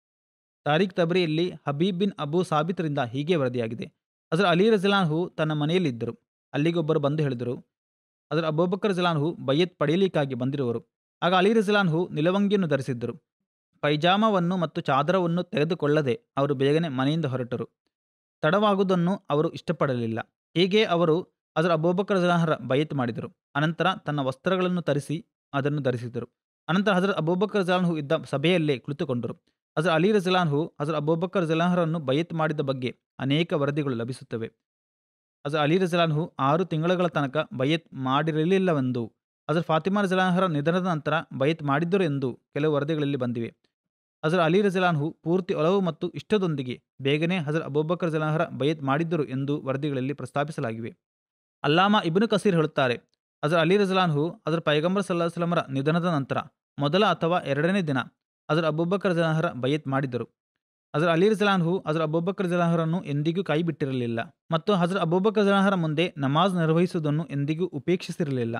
ತಾರೀಖ್ ತಬ್ರಿಯಲ್ಲಿ ಹಬೀಬ್ ಬಿನ್ ಅಬೂ ಸಾಬಿತ್ರಿಂದ ಹೀಗೆ ವರದಿಯಾಗಿದೆ ಅದರ ಅಲಿ ರಜಲಾನ್ಹು ತನ್ನ ಮನೆಯಲ್ಲಿದ್ದರು ಅಲ್ಲಿಗೊಬ್ಬರು ಬಂದು ಹೇಳಿದರು ಅದರ ಅಬೂಬಕರ್ ರಜಲಾನ್ಹು ಬಯ್ಯತ್ ಪಡೆಯಲಿಕ್ಕಾಗಿ ಬಂದಿರುವರು ಆಗ ಅಲಿ ರಜಲಾನ್ಹು ನಿಲವಂಗಿಯನ್ನು ಧರಿಸಿದ್ದರು ಪೈಜಾಮವನ್ನು ಮತ್ತು ಚಾದರವನ್ನು ತೆಗೆದುಕೊಳ್ಳದೆ ಅವರು ಬೇಗನೆ ಮನೆಯಿಂದ ಹೊರಟರು ತಡವಾಗುವುದನ್ನು ಅವರು ಇಷ್ಟಪಡಲಿಲ್ಲ ಹೀಗೆ ಅವರು ಅದರ ಅಬೂಬಕರ್ ಜಲಾಹರ ಬಯತ್ ಮಾಡಿದರು ಅನಂತರ ತನ್ನ ವಸ್ತ್ರಗಳನ್ನು ತರಿಸಿ ಅದನ್ನು ಧರಿಸಿದರು ಅನಂತರ ಹಜರತ್ ಅಬೂಬಕರ್ ಜಲಾನ್ಹು ಇದ್ದ ಸಭೆಯಲ್ಲೇ ಕುಳಿತುಕೊಂಡರು ಹಜರ್ ಅಲಿ ರಜಲಾನ್ಹು ಹಜರ್ ಅಬೂಬಕರ್ ಜಲಾಹರನ್ನು ಬಯತ್ ಮಾಡಿದ ಬಗ್ಗೆ ಅನೇಕ ವರದಿಗಳು ಲಭಿಸುತ್ತವೆ ಹಜರ್ ಅಲಿ ರಜಲಾನ್ಹು ಆರು ತಿಂಗಳುಗಳ ತನಕ ಬಯತ್ ಮಾಡಿರಲಿಲ್ಲವೆಂದು ಹಜರ್ ಫಾತಿಮಾ ರಜಲಾನ್ಹರ ನಿಧನದ ನಂತರ ಬಯತ್ ಮಾಡಿದ್ದರು ಎಂದು ಕೆಲವು ವರದಿಗಳಲ್ಲಿ ಬಂದಿವೆ ಹಜರ್ ಅಲಿ ರಜಲಾನ್ಹು ಪೂರ್ತಿ ಒಲವು ಮತ್ತು ಇಷ್ಟದೊಂದಿಗೆ ಬೇಗನೆ ಹಜರ್ ಅಬೂಬಕರ್ ಜಲಾಹರ ಬಯತ್ ಮಾಡಿದ್ದರು ಎಂದು ವರದಿಗಳಲ್ಲಿ ಪ್ರಸ್ತಾಪಿಸಲಾಗಿವೆ ಅಲ್ಲಾಮ ಇಬ್ನು ಕಸೀರ್ ಹೇಳುತ್ತಾರೆ ಹಜರ್ ಅಲಿ ರಜಲಾನ್ಹು ಅದರ ಪೈಗಂಬರ್ ಸಲ್ಲಾ ಸಲಮರ ನಿಧನದ ನಂತರ ಮೊದಲ ಅಥವಾ ಎರಡನೇ ದಿನ ಅದರ ಅಬೂಬಕರ್ ಜಲಾಹರ ಬಯತ್ ಮಾಡಿದ್ದರು ಹಜರ್ ಅಲಿ ರಜಲಾನ್ಹು ಅದರ ಅಬೂಬಕರ್ ಜಲಾಹರನ್ನು ಎಂದಿಗೂ ಕೈ ಬಿಟ್ಟಿರಲಿಲ್ಲ ಮತ್ತು ಹಜರ್ ಅಬೂಬಕರ್ ಜಲಾಹರ ಮುಂದೆ ನಮಾಜ್ ನಿರ್ವಹಿಸುವುದನ್ನು ಎಂದಿಗೂ ಉಪೇಕ್ಷಿಸಿರಲಿಲ್ಲ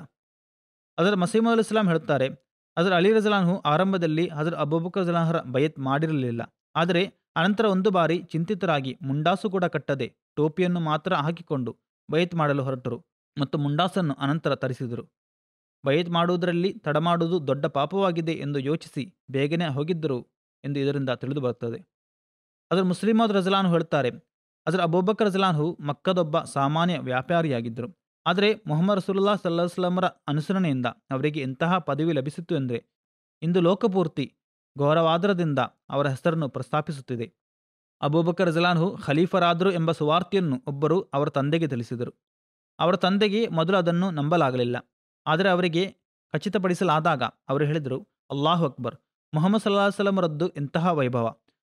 ಅದರ ಮಸೀಮುಲ್ ಇಸ್ಲಾಂ ಹೇಳುತ್ತಾರೆ ಹಜರ್ ಅಲಿ ರಜಲಾನ್ಹು ಆರಂಭದಲ್ಲಿ ಹಜರ್ ಅಬೂಬಕರ್ ಜಲಾಹರ ಬಯತ್ ಮಾಡಿರಲಿಲ್ಲ ಆದರೆ ಅನಂತರ ಒಂದು ಬಾರಿ ಚಿಂತಿತರಾಗಿ ಮುಂಡಾಸು ಕೂಡ ಕಟ್ಟದೆ ಟೋಪಿಯನ್ನು ಮಾತ್ರ ಹಾಕಿಕೊಂಡು ಬಯತ್ ಮಾಡಲು ಹೊರಟರು ಮತ್ತು ಮುಂಡಾಸನ್ನು ಅನಂತರ ತರಿಸಿದರು ಬಯತ್ ಮಾಡುವುದರಲ್ಲಿ ತಡಮಾಡುವುದು ದೊಡ್ಡ ಪಾಪವಾಗಿದೆ ಎಂದು ಯೋಚಿಸಿ ಬೇಗನೆ ಹೋಗಿದ್ದರು ಎಂದು ಇದರಿಂದ ತಿಳಿದು ಬರುತ್ತದೆ ಅದರ ಮುಸ್ಲಿಮಾದ್ ರಜಲಾನ್ಹು ಹೇಳುತ್ತಾರೆ ಅದರ ಅಬೂಬಕರ್ ರಜಲಾನ್ಹು ಮಕ್ಕದೊಬ್ಬ ಸಾಮಾನ್ಯ ವ್ಯಾಪಾರಿಯಾಗಿದ್ದರು ಆದರೆ ಮೊಹಮ್ಮದ್ ರಸೂಲುಲ್ಲಾ ಸಲ್ಲಾಹಸ್ಲಮರ ಅನುಸರಣೆಯಿಂದ ಅವರಿಗೆ ಎಂತಹ ಪದವಿ ಲಭಿಸಿತ್ತು ಎಂದರೆ ಇಂದು ಲೋಕಪೂರ್ತಿ ಘೋರವಾದರದಿಂದ ಅವರ ಹೆಸರನ್ನು ಪ್ರಸ್ತಾಪಿಸುತ್ತಿದೆ ಅಬೂಬಕರ್ ರಜಲಾನ್ಹು ಖಲೀಫರಾದರು ಎಂಬ ಸುವಾರ್ತೆಯನ್ನು ಒಬ್ಬರು ಅವರ ತಂದೆಗೆ ತಿಳಿಸಿದರು ಅವರ ತಂದೆಗೆ ಮೊದಲು ಅದನ್ನು ನಂಬಲಾಗಲಿಲ್ಲ ಆದರೆ ಅವರಿಗೆ ಖಚಿತಪಡಿಸಲಾದಾಗ ಅವರು ಹೇಳಿದರು ಅಲ್ಲಾಹು ಅಕ್ಬರ್ ಮೊಹಮ್ಮದ್ ಸಲ್ಲಾ ಸಲಮರದ್ದು ಎಂತಹ ವೈಭವ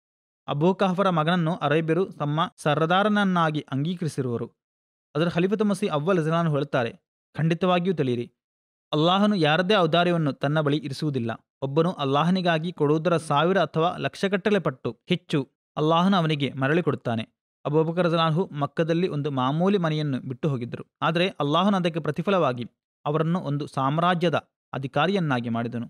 ಅಬೂ ಕಹಫರ ಮಗನನ್ನು ಅರೇಬ್ಯರು ತಮ್ಮ ಸರ್ರದಾರನನ್ನಾಗಿ ಅಂಗೀಕರಿಸಿರುವರು ಅದರ ಖಲೀಫತ್ ಮಸಿ ಅವ್ವಲ್ ಜಲಾನ್ ಹೇಳುತ್ತಾರೆ ಖಂಡಿತವಾಗಿಯೂ ತಿಳಿಯಿರಿ ಅಲ್ಲಾಹನು ಯಾರದೇ ಔದಾರ್ಯವನ್ನು ತನ್ನ ಬಳಿ ಇರಿಸುವುದಿಲ್ಲ ಒಬ್ಬನು ಅಲ್ಲಾಹನಿಗಾಗಿ ಕೊಡುವುದರ ಸಾವಿರ ಅಥವಾ ಲಕ್ಷಗಟ್ಟಲೆ ಪಟ್ಟು ಹೆಚ್ಚು ಅಲ್ಲಾಹನು ಅವನಿಗೆ ಮರಳಿ ಕೊಡುತ್ತಾನೆ ಅಬೂಬಕರ್ ಜಲಾನ್ಹು ಮಕ್ಕದಲ್ಲಿ ಒಂದು ಮಾಮೂಲಿ ಮನೆಯನ್ನು ಬಿಟ್ಟು ಹೋಗಿದ್ದರು ಆದರೆ ಅಲ್ಲಾಹನು ಅದಕ್ಕೆ ಪ್ರತಿಫಲವಾಗಿ ಅವರನ್ನು ಒಂದು ಸಾಮ್ರಾಜ್ಯದ ಅಧಿಕಾರಿಯನ್ನಾಗಿ ಮಾಡಿದನು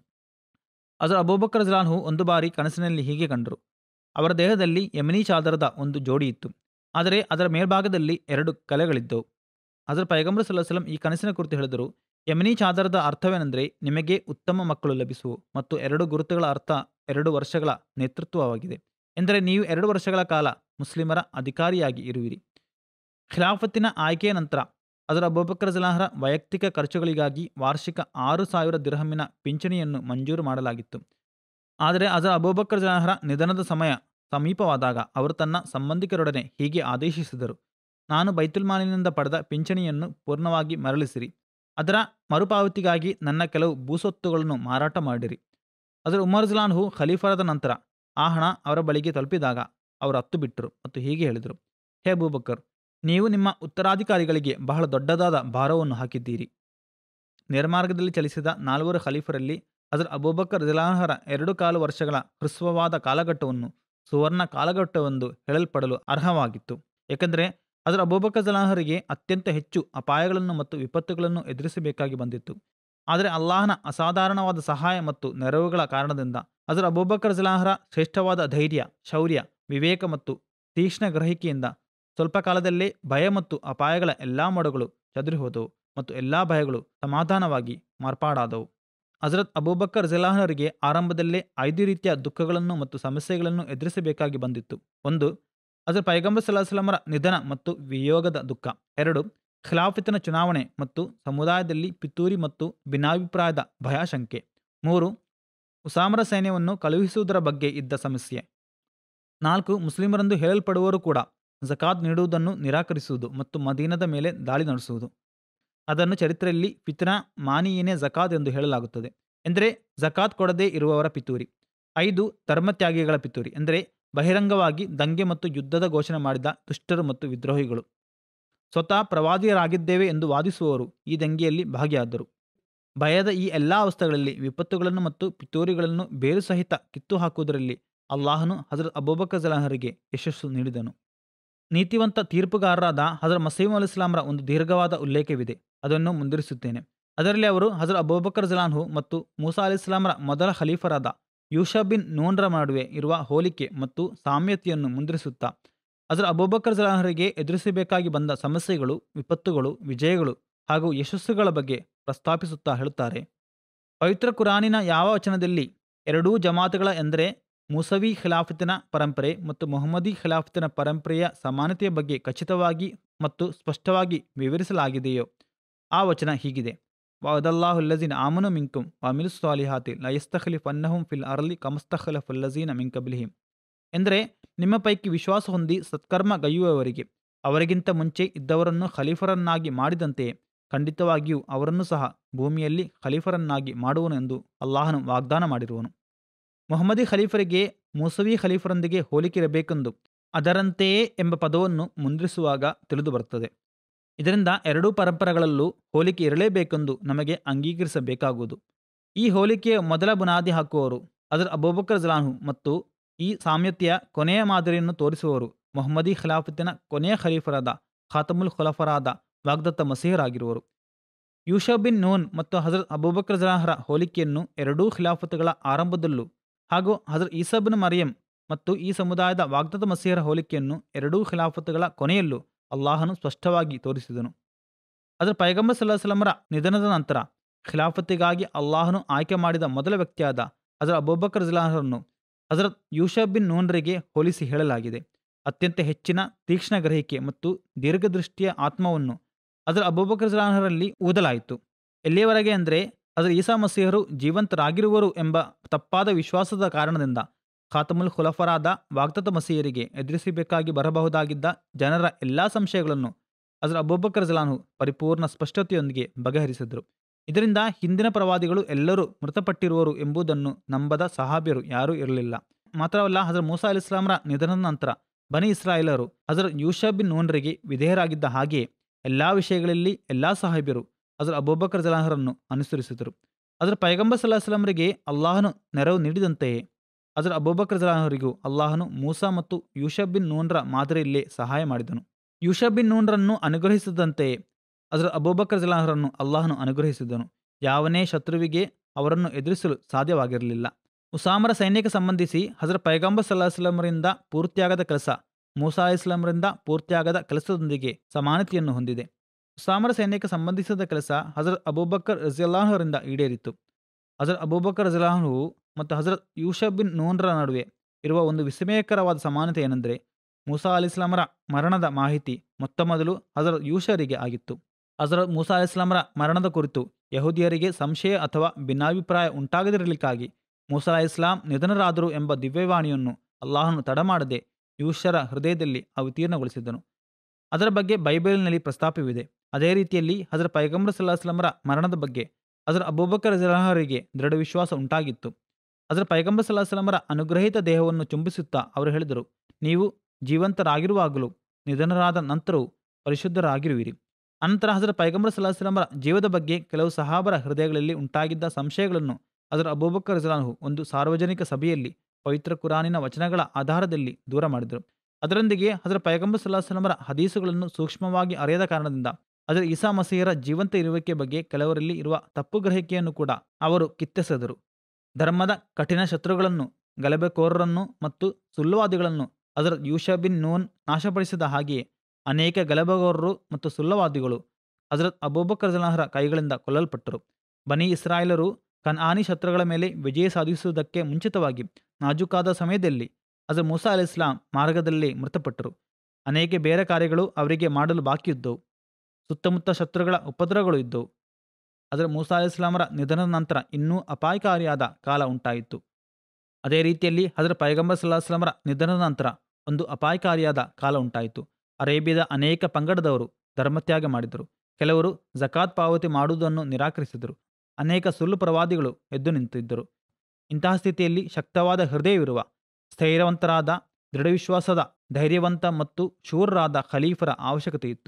ಅದರ ಅಬೂಬಕರ್ ಜಲಾನ್ಹು ಒಂದು ಬಾರಿ ಕನಸಿನಲ್ಲಿ ಹೀಗೆ ಕಂಡರು ಅವರ ದೇಹದಲ್ಲಿ ಯಮನಿ ಚಾದರದ ಒಂದು ಜೋಡಿ ಇತ್ತು ಆದರೆ ಅದರ ಮೇಲ್ಭಾಗದಲ್ಲಿ ಎರಡು ಕಲೆಗಳಿದ್ದವು ಅದರ ಪೈಗಂಬರ್ ಸಲ್ಲಾಹ್ ಸಲಂ ಈ ಕನಸಿನ ಕುರಿತು ಹೇಳಿದರು ಯಮನಿ ಚಾದರದ ಅರ್ಥವೇನೆಂದರೆ ನಿಮಗೆ ಉತ್ತಮ ಮಕ್ಕಳು ಲಭಿಸುವು ಮತ್ತು ಎರಡು ಗುರುತುಗಳ ಅರ್ಥ ಎರಡು ವರ್ಷಗಳ ನೇತೃತ್ವವಾಗಿದೆ ಎಂದರೆ ನೀವು ಎರಡು ವರ್ಷಗಳ ಕಾಲ ಮುಸ್ಲಿಮರ ಅಧಿಕಾರಿಯಾಗಿ ಇರುವಿರಿ ಖಿಲಾಫತ್ತಿನ ಆಯ್ಕೆಯ ನಂತರ ಅದರ ಅಬೂಬಕರ್ ಜಲಾಹರ ವೈಯಕ್ತಿಕ ಖರ್ಚುಗಳಿಗಾಗಿ ವಾರ್ಷಿಕ ಆರು ಸಾವಿರ ದಿರ್ಹಮಿನ ಪಿಂಚಣಿಯನ್ನು ಮಂಜೂರು ಮಾಡಲಾಗಿತ್ತು ಆದರೆ ಅದರ ಅಬೂಬಕರ್ ಜಲಾಹರ ನಿಧನದ ಸಮಯ ಸಮೀಪವಾದಾಗ ಅವರು ತನ್ನ ಸಂಬಂಧಿಕರೊಡನೆ ಹೀಗೆ ಆದೇಶಿಸಿದರು ನಾನು ಬೈತುಲ್ ಮಾಲಿನಿಂದ ಪಡೆದ ಪಿಂಚಣಿಯನ್ನು ಪೂರ್ಣವಾಗಿ ಮರಳಿಸಿರಿ ಅದರ ಮರುಪಾವತಿಗಾಗಿ ನನ್ನ ಕೆಲವು ಭೂಸೊತ್ತುಗಳನ್ನು ಮಾರಾಟ ಮಾಡಿರಿ ಅದರ ಉಮರ್ ಜಲಾನ್ಹು ಖಲೀಫರಾದ ನಂತರ ಆ ಹಣ ಅವರ ಬಳಿಗೆ ತಲುಪಿದಾಗ ಅವರು ಹತ್ತು ಬಿಟ್ಟರು ಮತ್ತು ಹೀಗೆ ಹೇಳಿದರು ಹೇ ಅಬೂಬಕರ್ ನೀವು ನಿಮ್ಮ ಉತ್ತರಾಧಿಕಾರಿಗಳಿಗೆ ಬಹಳ ದೊಡ್ಡದಾದ ಭಾರವನ್ನು ಹಾಕಿದ್ದೀರಿ ನಿರ್ಮಾರ್ಗದಲ್ಲಿ ಚಲಿಸಿದ ನಾಲ್ವರು ಖಲೀಫರಲ್ಲಿ ಅದರ ಅಬೂಬಕರ್ ಜಲಾಹರ ಎರಡು ಕಾಲು ವರ್ಷಗಳ ಹ್ರಸ್ವವಾದ ಕಾಲಘಟ್ಟವನ್ನು ಸುವರ್ಣ ಕಾಲಘಟ್ಟವೆಂದು ಹೇಳಲ್ಪಡಲು ಅರ್ಹವಾಗಿತ್ತು ಏಕೆಂದರೆ ಅದರ ಅಬೂಬಕರ್ ಜಲಾಹರಿಗೆ ಅತ್ಯಂತ ಹೆಚ್ಚು ಅಪಾಯಗಳನ್ನು ಮತ್ತು ವಿಪತ್ತುಗಳನ್ನು ಎದುರಿಸಬೇಕಾಗಿ ಬಂದಿತ್ತು ಆದರೆ ಅಲ್ಲಾಹನ ಅಸಾಧಾರಣವಾದ ಸಹಾಯ ಮತ್ತು ನೆರವುಗಳ ಕಾರಣದಿಂದ ಅದರ ಅಬೂಬಕರ್ ಜಲಾಹರ ಶ್ರೇಷ್ಠವಾದ ಧೈರ್ಯ ಶೌರ್ಯ ವಿವೇಕ ಮತ್ತು ತೀಕ್ಷ್ಣ ಗ್ರಹಿಕೆಯಿಂದ ಸ್ವಲ್ಪ ಕಾಲದಲ್ಲೇ ಭಯ ಮತ್ತು ಅಪಾಯಗಳ ಎಲ್ಲಾ ಮೋಡಗಳು ಚದುರಿ ಹೋದವು ಮತ್ತು ಎಲ್ಲಾ ಭಯಗಳು ಸಮಾಧಾನವಾಗಿ ಮಾರ್ಪಾಡಾದವು ಹಜರತ್ ಅಬೂಬಕ್ಕರ್ ಜಲಾಹರಿಗೆ ಆರಂಭದಲ್ಲೇ ಐದು ರೀತಿಯ ದುಃಖಗಳನ್ನು ಮತ್ತು ಸಮಸ್ಯೆಗಳನ್ನು ಎದುರಿಸಬೇಕಾಗಿ ಬಂದಿತ್ತು ಒಂದು ಅದರ ಪೈಗಂಬರ್ ಸಲಾಹಲಮರ ನಿಧನ ಮತ್ತು ವಿಯೋಗದ ದುಃಖ ಎರಡು ಖಿಲಾಫತಿನ ಚುನಾವಣೆ ಮತ್ತು ಸಮುದಾಯದಲ್ಲಿ ಪಿತೂರಿ ಮತ್ತು ಭಿನ್ನಾಭಿಪ್ರಾಯದ ಭಯಾಶಂಕೆ ಮೂರು ಉಸಾಮರ ಸೈನ್ಯವನ್ನು ಕಳುಹಿಸುವುದರ ಬಗ್ಗೆ ಇದ್ದ ಸಮಸ್ಯೆ ನಾಲ್ಕು ಮುಸ್ಲಿಮರೆಂದು ಹೇಳಲ್ಪಡುವವರು ಕೂಡ ಜಕಾತ್ ನೀಡುವುದನ್ನು ನಿರಾಕರಿಸುವುದು ಮತ್ತು ಮದೀನದ ಮೇಲೆ ದಾಳಿ ನಡೆಸುವುದು ಅದನ್ನು ಚರಿತ್ರೆಯಲ್ಲಿ ಫಿತ್ನಾ ಮಾನಿಯೇನೆ ಜಕಾತ್ ಎಂದು ಹೇಳಲಾಗುತ್ತದೆ ಎಂದರೆ ಜಕಾತ್ ಕೊಡದೇ ಇರುವವರ ಪಿತೂರಿ ಐದು ಧರ್ಮತ್ಯಾಗಿಗಳ ಪಿತೂರಿ ಎಂದರೆ ಬಹಿರಂಗವಾಗಿ ದಂಗೆ ಮತ್ತು ಯುದ್ಧದ ಘೋಷಣೆ ಮಾಡಿದ ದುಷ್ಟರು ಮತ್ತು ವಿದ್ರೋಹಿಗಳು ಸ್ವತಃ ಪ್ರವಾದಿಯರಾಗಿದ್ದೇವೆ ಎಂದು ವಾದಿಸುವವರು ಈ ದಂಗೆಯಲ್ಲಿ ಭಾಗಿಯಾದರು ಭಯದ ಈ ಎಲ್ಲಾ ಅವಸ್ಥೆಗಳಲ್ಲಿ ವಿಪತ್ತುಗಳನ್ನು ಮತ್ತು ಪಿತೂರಿಗಳನ್ನು ಬೇರು ಸಹಿತ ಕಿತ್ತು ಹಾಕುವುದರಲ್ಲಿ ಅಲ್ಲಾಹನು ಹಜರತ್ ಅಬೂಬಕರ್ ಜಲಾಹರಿಗೆ ಯಶಸ್ಸು ನೀಡಿದನು ನೀತಿವಂತ ತೀರ್ಪುಗಾರರಾದ ಹಜರ್ ಮಸೀಮ್ ಅಲ್ ಇಸ್ಲಾಂರ ಒಂದು ದೀರ್ಘವಾದ ಉಲ್ಲೇಖವಿದೆ ಅದನ್ನು ಮುಂದುವರಿಸುತ್ತೇನೆ ಅದರಲ್ಲಿ ಅವರು ಹಜರ್ ಅಬೂಬಕರ್ ಜಲಾನ್ಹು ಮತ್ತು ಮೂಸಾ ಅಲಿ ಇಸ್ಲಾಂರ ಮೊದಲ ಖಲೀಫರಾದ ಯೂಷಾ ಬಿನ್ ನೂನ್ರ ನಡುವೆ ಇರುವ ಹೋಲಿಕೆ ಮತ್ತು ಸಾಮ್ಯತೆಯನ್ನು ಮುಂದುವರಿಸುತ್ತಾ ಹಜರ್ ಅಬೂಬಕರ್ ಜಲಾಹರಿಗೆ ಎದುರಿಸಬೇಕಾಗಿ ಬಂದ ಸಮಸ್ಯೆಗಳು ವಿಪತ್ತುಗಳು ವಿಜಯಗಳು ಹಾಗೂ ಯಶಸ್ಸುಗಳ ಬಗ್ಗೆ ಪ್ರಸ್ತಾಪಿಸುತ್ತಾ ಹೇಳುತ್ತಾರೆ ಪವಿತ್ರ ಕುರಾನಿನ ಯಾವ ವಚನದಲ್ಲಿ ಎರಡೂ ಜಮಾತುಗಳ ಎಂದರೆ ಮೂಸವಿ ಖಿಲಾಫತಿನ ಪರಂಪರೆ ಮತ್ತು ಮೊಹಮ್ಮದಿ ಖಿಲಾಫತಿನ ಪರಂಪರೆಯ ಸಮಾನತೆಯ ಬಗ್ಗೆ ಖಚಿತವಾಗಿ ಮತ್ತು ಸ್ಪಷ್ಟವಾಗಿ ವಿವರಿಸಲಾಗಿದೆಯೋ ಆ ವಚನ ಹೀಗಿದೆ ವಾದಲ್ಲಾಹುಲ್ಲಜಿನ ಆಮನು ಮಿಂಕುಂ ವಾಮಿಲು ಸ್ವಾಲಿಹಾತಿ ಲಯಸ್ತಖಲಿಫ್ ಅನ್ನಹುಂ ಫಿಲ್ ಅರ್ಲಿ ಕಮಸ್ತಖಲಫುಲ್ಲಜೀನ ಮಿಂಕಬಿಲಿಹಿಂ ಎಂದರೆ ನಿಮ್ಮ ಪೈಕಿ ವಿಶ್ವಾಸ ಹೊಂದಿ ಸತ್ಕರ್ಮ ಗೈಯುವವರಿಗೆ ಅವರಿಗಿಂತ ಮುಂಚೆ ಇದ್ದವರನ್ನು ಖಲೀಫರನ್ನಾಗಿ ಮಾಡಿದಂತೆಯೇ ಖಂಡಿತವಾಗಿಯೂ ಅವರನ್ನು ಸಹ ಭೂಮಿಯಲ್ಲಿ ಖಲೀಫರನ್ನಾಗಿ ಮಾಡುವನು ಎಂದು ಅಲ್ಲಾಹನು ವಾಗ್ದಾನ ಮಾಡಿರುವನು ಮೊಹಮ್ಮದಿ ಖಲೀಫರಿಗೆ ಮೂಸವಿ ಖಲೀಫರೊಂದಿಗೆ ಹೋಲಿಕಿರಬೇಕೆಂದು ಅದರಂತೆಯೇ ಎಂಬ ಪದವನ್ನು ಮುಂದಿರಿಸುವಾಗ ತಿಳಿದು ಬರುತ್ತದೆ ಇದರಿಂದ ಎರಡೂ ಪರಂಪರೆಗಳಲ್ಲೂ ಹೋಲಿಕೆ ಇರಲೇಬೇಕೆಂದು ನಮಗೆ ಅಂಗೀಕರಿಸಬೇಕಾಗುವುದು ಈ ಹೋಲಿಕೆಯ ಮೊದಲ ಬುನಾದಿ ಹಾಕುವವರು ಅದರ ಅಬೂಬಕರ್ ಜಲಾನ್ಹು ಮತ್ತು ಈ ಸಾಮ್ಯತೆಯ ಕೊನೆಯ ಮಾದರಿಯನ್ನು ತೋರಿಸುವವರು ಮೊಹಮ್ಮದಿ ಖಿಲಾಫತಿನ ಕೊನೆಯ ಖಲೀಫರಾದ ಖಾತಮುಲ್ ಖುಲಫರಾದ ವಾಗ್ದತ್ತ ಮಸೀಹರಾಗಿರುವರು ಯೂಷಾ ಬಿನ್ ನೂನ್ ಮತ್ತು ಹಜರತ್ ಅಬೂಬಕರ್ ಜಲಾಹರ ಹೋಲಿಕೆಯನ್ನು ಎರಡೂ ಖಿಲಾಫತುಗಳ ಆರಂಭದಲ್ಲೂ ಹಾಗೂ ಹಜರತ್ ಈಸಬ್ನ ಮರಿಯಂ ಮತ್ತು ಈ ಸಮುದಾಯದ ವಾಗ್ದತ್ತ ಮಸೀಹರ ಹೋಲಿಕೆಯನ್ನು ಎರಡೂ ಖಿಲಾಫತುಗಳ ಕೊನೆಯಲ್ಲೂ ಅಲ್ಲಾಹನು ಸ್ಪಷ್ಟವಾಗಿ ತೋರಿಸಿದನು ಅದರ ಪೈಗಂಬರ್ ಸಲ್ಲಾಹಲಮರ ನಿಧನದ ನಂತರ ಖಿಲಾಫತಿಗಾಗಿ ಅಲ್ಲಾಹನು ಆಯ್ಕೆ ಮಾಡಿದ ಮೊದಲ ವ್ಯಕ್ತಿಯಾದ ಅದರ ಅಬೂಬಕರ್ ಜಲಾಹರನ್ನು ಹಜರತ್ ಯೂಷಾ ಬಿನ್ ನೂನ್ರಿಗೆ ಹೋಲಿಸಿ ಹೇಳಲಾಗಿದೆ ಅತ್ಯಂತ ಹೆಚ್ಚಿನ ತೀಕ್ಷ್ಣ ಗ್ರಹಿಕೆ ಮತ್ತು ದೀರ್ಘದೃಷ್ಟಿಯ ಆತ್ಮವನ್ನು ಅದರ ಅಬೂಬಕರ್ ಜಲಾಹರಲ್ಲಿ ಊದಲಾಯಿತು ಎಲ್ಲಿಯವರೆಗೆ ಅಂದರೆ ಅದರ ಈಸಾ ಮಸೀಹರು ಜೀವಂತರಾಗಿರುವರು ಎಂಬ ತಪ್ಪಾದ ವಿಶ್ವಾಸದ ಕಾರಣದಿಂದ ಖಾತಮುಲ್ ಖುಲಫರಾದ ವಾಗ್ದತ್ತ ಮಸೀಹರಿಗೆ ಎದುರಿಸಬೇಕಾಗಿ ಬರಬಹುದಾಗಿದ್ದ ಜನರ ಎಲ್ಲಾ ಸಂಶಯಗಳನ್ನು ಅದರ ಅಬೂಬಕರ್ ಜಲಾನ್ಹು ಪರಿಪೂರ್ಣ ಸ್ಪಷ್ಟತೆಯೊಂದಿಗೆ ಬಗೆಹರಿಸಿದರು ಇದರಿಂದ ಹಿಂದಿನ ಪ್ರವಾದಿಗಳು ಎಲ್ಲರೂ ಮೃತಪಟ್ಟಿರುವರು ಎಂಬುದನ್ನು ನಂಬದ ಸಹಾಬ್ಯರು ಯಾರೂ ಇರಲಿಲ್ಲ ಮಾತ್ರವಲ್ಲ ಹಜರ ಮೂಸಾ ಅಲಿ ಇಸ್ಲಾಮರ ನಿಧನದ ನಂತರ ಬನಿ ಇಸ್ರಾಯೇಲರು ಹಜರ ಯೂಷಾ ಬಿನ್ ನೂನ್ರಿಗೆ ವಿಧೇಯರಾಗಿದ್ದ ಹಾಗೆಯೇ ಎಲ್ಲಾ ವಿಷಯಗಳಲ್ಲಿ ಎಲ್ಲಾ ಸಾಹಿಬ್ಯರು ಅದರ ಅಬೂಬಕರ್ ಜಲಾಹರನ್ನು ಅನುಸರಿಸಿದರು ಅದರ ಪೈಗಂಬರ್ ಸಲಾಹ್ಲಮರಿಗೆ ಅಲ್ಲಾಹನು ನೆರವು ನೀಡಿದಂತೆಯೇ ಅದರ ಅಬೂಬಕರ್ ಜಲಾಹರಿಗೂ ಅಲ್ಲಾಹನು ಮೂಸಾ ಮತ್ತು ಯೂಷಾ ಬಿನ್ ನೂನ್ರ ಮಾದರಿಯಲ್ಲೇ ಸಹಾಯ ಮಾಡಿದನು ಯೂಷಾ ಬಿನ್ ನೂನ್ರನ್ನು ಅನುಗ್ರಹಿಸಿದಂತೆಯೇ ಅದರ ಅಬೂಬಕರ್ ಜಲಾಹರನ್ನು ಅಲ್ಲಾಹನು ಅನುಗ್ರಹಿಸಿದನು ಯಾವನೇ ಶತ್ರುವಿಗೆ ಅವರನ್ನು ಎದುರಿಸಲು ಸಾಧ್ಯವಾಗಿರಲಿಲ್ಲ ಉಸಾಮರ ಸೈನ್ಯಕ್ಕೆ ಸಂಬಂಧಿಸಿ ಹಜರ ಪೈಗಂಬರ್ ಸಲ್ಲಾಹ್ಲಮರಿಂದ ಪೂರ್ತಿಯಾಗದ ಕೆಲಸ ಮೂಸಾ ಇಸ್ಲಾಮರಿಂದ ಪೂರ್ತಿಯಾಗದ ಕೆಲಸದೊಂದಿಗೆ ಸಮಾನತೆಯನ್ನು ಹೊಂದಿದೆ ಉಸಾಮರ ಸೈನ್ಯಕ್ಕೆ ಸಂಬಂಧಿಸಿದ ಕೆಲಸ ಹಜರತ್ ಅಬೂಬಕ್ಕರ್ ರಜಿಯಲ್ಲಾಹರಿಂದ ಈಡೇರಿತು ಹಜರತ್ ಅಬೂಬಕ್ಕರ್ ರಜಿಲಾಹು ಮತ್ತು ಹಜರತ್ ಯೂಷಬ್ ಬಿನ್ ನೂನ್ರ ನಡುವೆ ಇರುವ ಒಂದು ವಿಸ್ಮಯಕರವಾದ ಸಮಾನತೆ ಏನೆಂದರೆ ಮೂಸಾ ಅಲಿಸ್ಲಾಮರ ಮರಣದ ಮಾಹಿತಿ ಮೊತ್ತ ಮೊದಲು ಹಜರತ್ ಯೂಷರಿಗೆ ಆಗಿತ್ತು ಹಜರತ್ ಮೂಸಾ ಅಲಿಸ್ಲಾಮರ ಮರಣದ ಕುರಿತು ಯಹೂದಿಯರಿಗೆ ಸಂಶಯ ಅಥವಾ ಭಿನ್ನಾಭಿಪ್ರಾಯ ಉಂಟಾಗದಿರಲಿಕ್ಕಾಗಿ ಮೂಸಾ ಇಸ್ಲಾಂ ನಿಧನರಾದರು ಎಂಬ ದಿವ್ಯವಾಣಿಯನ್ನು ಅಲ್ಲಾಹನು ತಡಮಾಡದೆ ಯೂಷರ ಹೃದಯದಲ್ಲಿ ಅವತೀರ್ಣಗೊಳಿಸಿದನು ಅದರ ಬಗ್ಗೆ ಬೈಬಲಿನಲ್ಲಿ ಪ್ರಸ್ತಾಪವಿದೆ ಅದೇ ರೀತಿಯಲ್ಲಿ ಹಜರ ಪೈಗಂಬರ್ ಸಲ್ಲಾಹಸ್ಲಮರ ಮರಣದ ಬಗ್ಗೆ ಅದರ ಅಬೂಬಕರ್ ಜಲಹರಿಗೆ ದೃಢ ವಿಶ್ವಾಸ ಉಂಟಾಗಿತ್ತು ಅದರ ಪೈಗಂಬರ್ ಸಲ್ಲಾಹಸ್ಲಮರ ಅನುಗ್ರಹಿತ ದೇಹವನ್ನು ಚುಂಬಿಸುತ್ತಾ ಅವರು ಹೇಳಿದರು ನೀವು ಜೀವಂತರಾಗಿರುವಾಗಲೂ ನಿಧನರಾದ ನಂತರವೂ ಪರಿಶುದ್ಧರಾಗಿರುವಿರಿ ಅನಂತರ ಹಜರ ಪೈಗಂಬರ್ ಸಲ್ಲಾಹಸ್ಲಮರ ಜೀವದ ಬಗ್ಗೆ ಕೆಲವು ಸಹಾಬರ ಹೃದಯಗಳಲ್ಲಿ ಉಂಟಾಗಿದ್ದ ಸಂಶಯಗಳನ್ನು ಅದರ ಅಬೂಬಕರ್ ಜಲಾನು ಒಂದು ಸಾರ್ವಜನಿಕ ಸಭೆಯಲ್ಲಿ ಪವಿತ್ರ ಕುರಾನಿನ ವಚನಗಳ ಆಧಾರದಲ್ಲಿ ದೂರ ಮಾಡಿದರು ಅದರೊಂದಿಗೆ ಹಜರ ಪೈಗಂಬರ್ ಸಲ್ಲಾಹಸ್ಲಮರ ಹದೀಸುಗಳನ್ನು ಸೂಕ್ಷ್ಮವಾಗಿ ಅರಿಯದ ಕಾರಣದಿಂದ ಅದರ ಈಸಾ ಮಸೀಹರ ಜೀವಂತ ಇರುವಿಕೆ ಬಗ್ಗೆ ಕೆಲವರಲ್ಲಿ ಇರುವ ತಪ್ಪು ಗ್ರಹಿಕೆಯನ್ನು ಕೂಡ ಅವರು ಕಿತ್ತೆಸೆದರು ಧರ್ಮದ ಕಠಿಣ ಶತ್ರುಗಳನ್ನು ಗಲಭೆಕೋರರನ್ನು ಮತ್ತು ಸುಳ್ಳುವಾದಿಗಳನ್ನು ಅದರ ಯೂಷಾ ಬಿನ್ ನೂನ್ ನಾಶಪಡಿಸಿದ ಹಾಗೆಯೇ ಅನೇಕ ಗಲಭೆಗೋರರು ಮತ್ತು ಸುಳ್ಳವಾದಿಗಳು ಹಜರತ್ ಅಬೂಬಕರ್ ಜಲಾಹರ ಕೈಗಳಿಂದ ಕೊಲ್ಲಲ್ಪಟ್ಟರು ಬನಿ ಇಸ್ರಾಯೇಲರು ಕನ್ಆನಿ ಶತ್ರುಗಳ ಮೇಲೆ ವಿಜಯ ಸಾಧಿಸುವುದಕ್ಕೆ ಮುಂಚಿತವಾಗಿ ನಾಜೂಕಾದ ಸಮಯದಲ್ಲಿ ಹಜರತ್ ಮೂಸಾ ಅಲಿ ಇಸ್ಲಾಂ ಮಾರ್ಗದಲ್ಲಿ ಮೃತಪಟ್ಟರು ಅನೇಕ ಬೇರೆ ಕಾರ್ಯಗಳು ಅವರಿಗೆ ಮಾಡಲು ಬಾಕಿಯಿದ್ದವು ಸುತ್ತಮುತ್ತ ಶತ್ರುಗಳ ಉಪದ್ರವಗಳು ಇದ್ದವು ಅದರ ಮೂಸಾ ಅಲಿ ಇಸ್ಲಾಮರ ನಿಧನದ ನಂತರ ಇನ್ನೂ ಅಪಾಯಕಾರಿಯಾದ ಕಾಲ ಉಂಟಾಯಿತು ಅದೇ ರೀತಿಯಲ್ಲಿ ಹಜರ ಪೈಗಂಬರ್ ಸಲ್ಲಾಹಸ್ಲಾಮರ ನಿಧನದ ನಂತರ ಒಂದು ಅಪಾಯಕಾರಿಯಾದ ಕಾಲ ಉಂಟಾಯಿತು ಅರೇಬಿಯಾದ ಅನೇಕ ಪಂಗಡದವರು ಧರ್ಮತ್ಯಾಗ ಮಾಡಿದರು ಕೆಲವರು ಜಕಾತ್ ಪಾವತಿ ಮಾಡುವುದನ್ನು ನಿರಾಕರಿಸಿದರು ಅನೇಕ ಸುಳ್ಳು ಪ್ರವಾದಿಗಳು ಎದ್ದು ನಿಂತಿದ್ದರು ಇಂತಹ ಸ್ಥಿತಿಯಲ್ಲಿ ಶಕ್ತವಾದ ಹೃದಯವಿರುವ ಸ್ಥೈರ್ಯವಂತರಾದ ದೃಢವಿಶ್ವಾಸದ ಧೈರ್ಯವಂತ ಮತ್ತು ಶೂರರಾದ ಖಲೀಫರ ಅವಶ್ಯಕತೆ ಇತ್ತು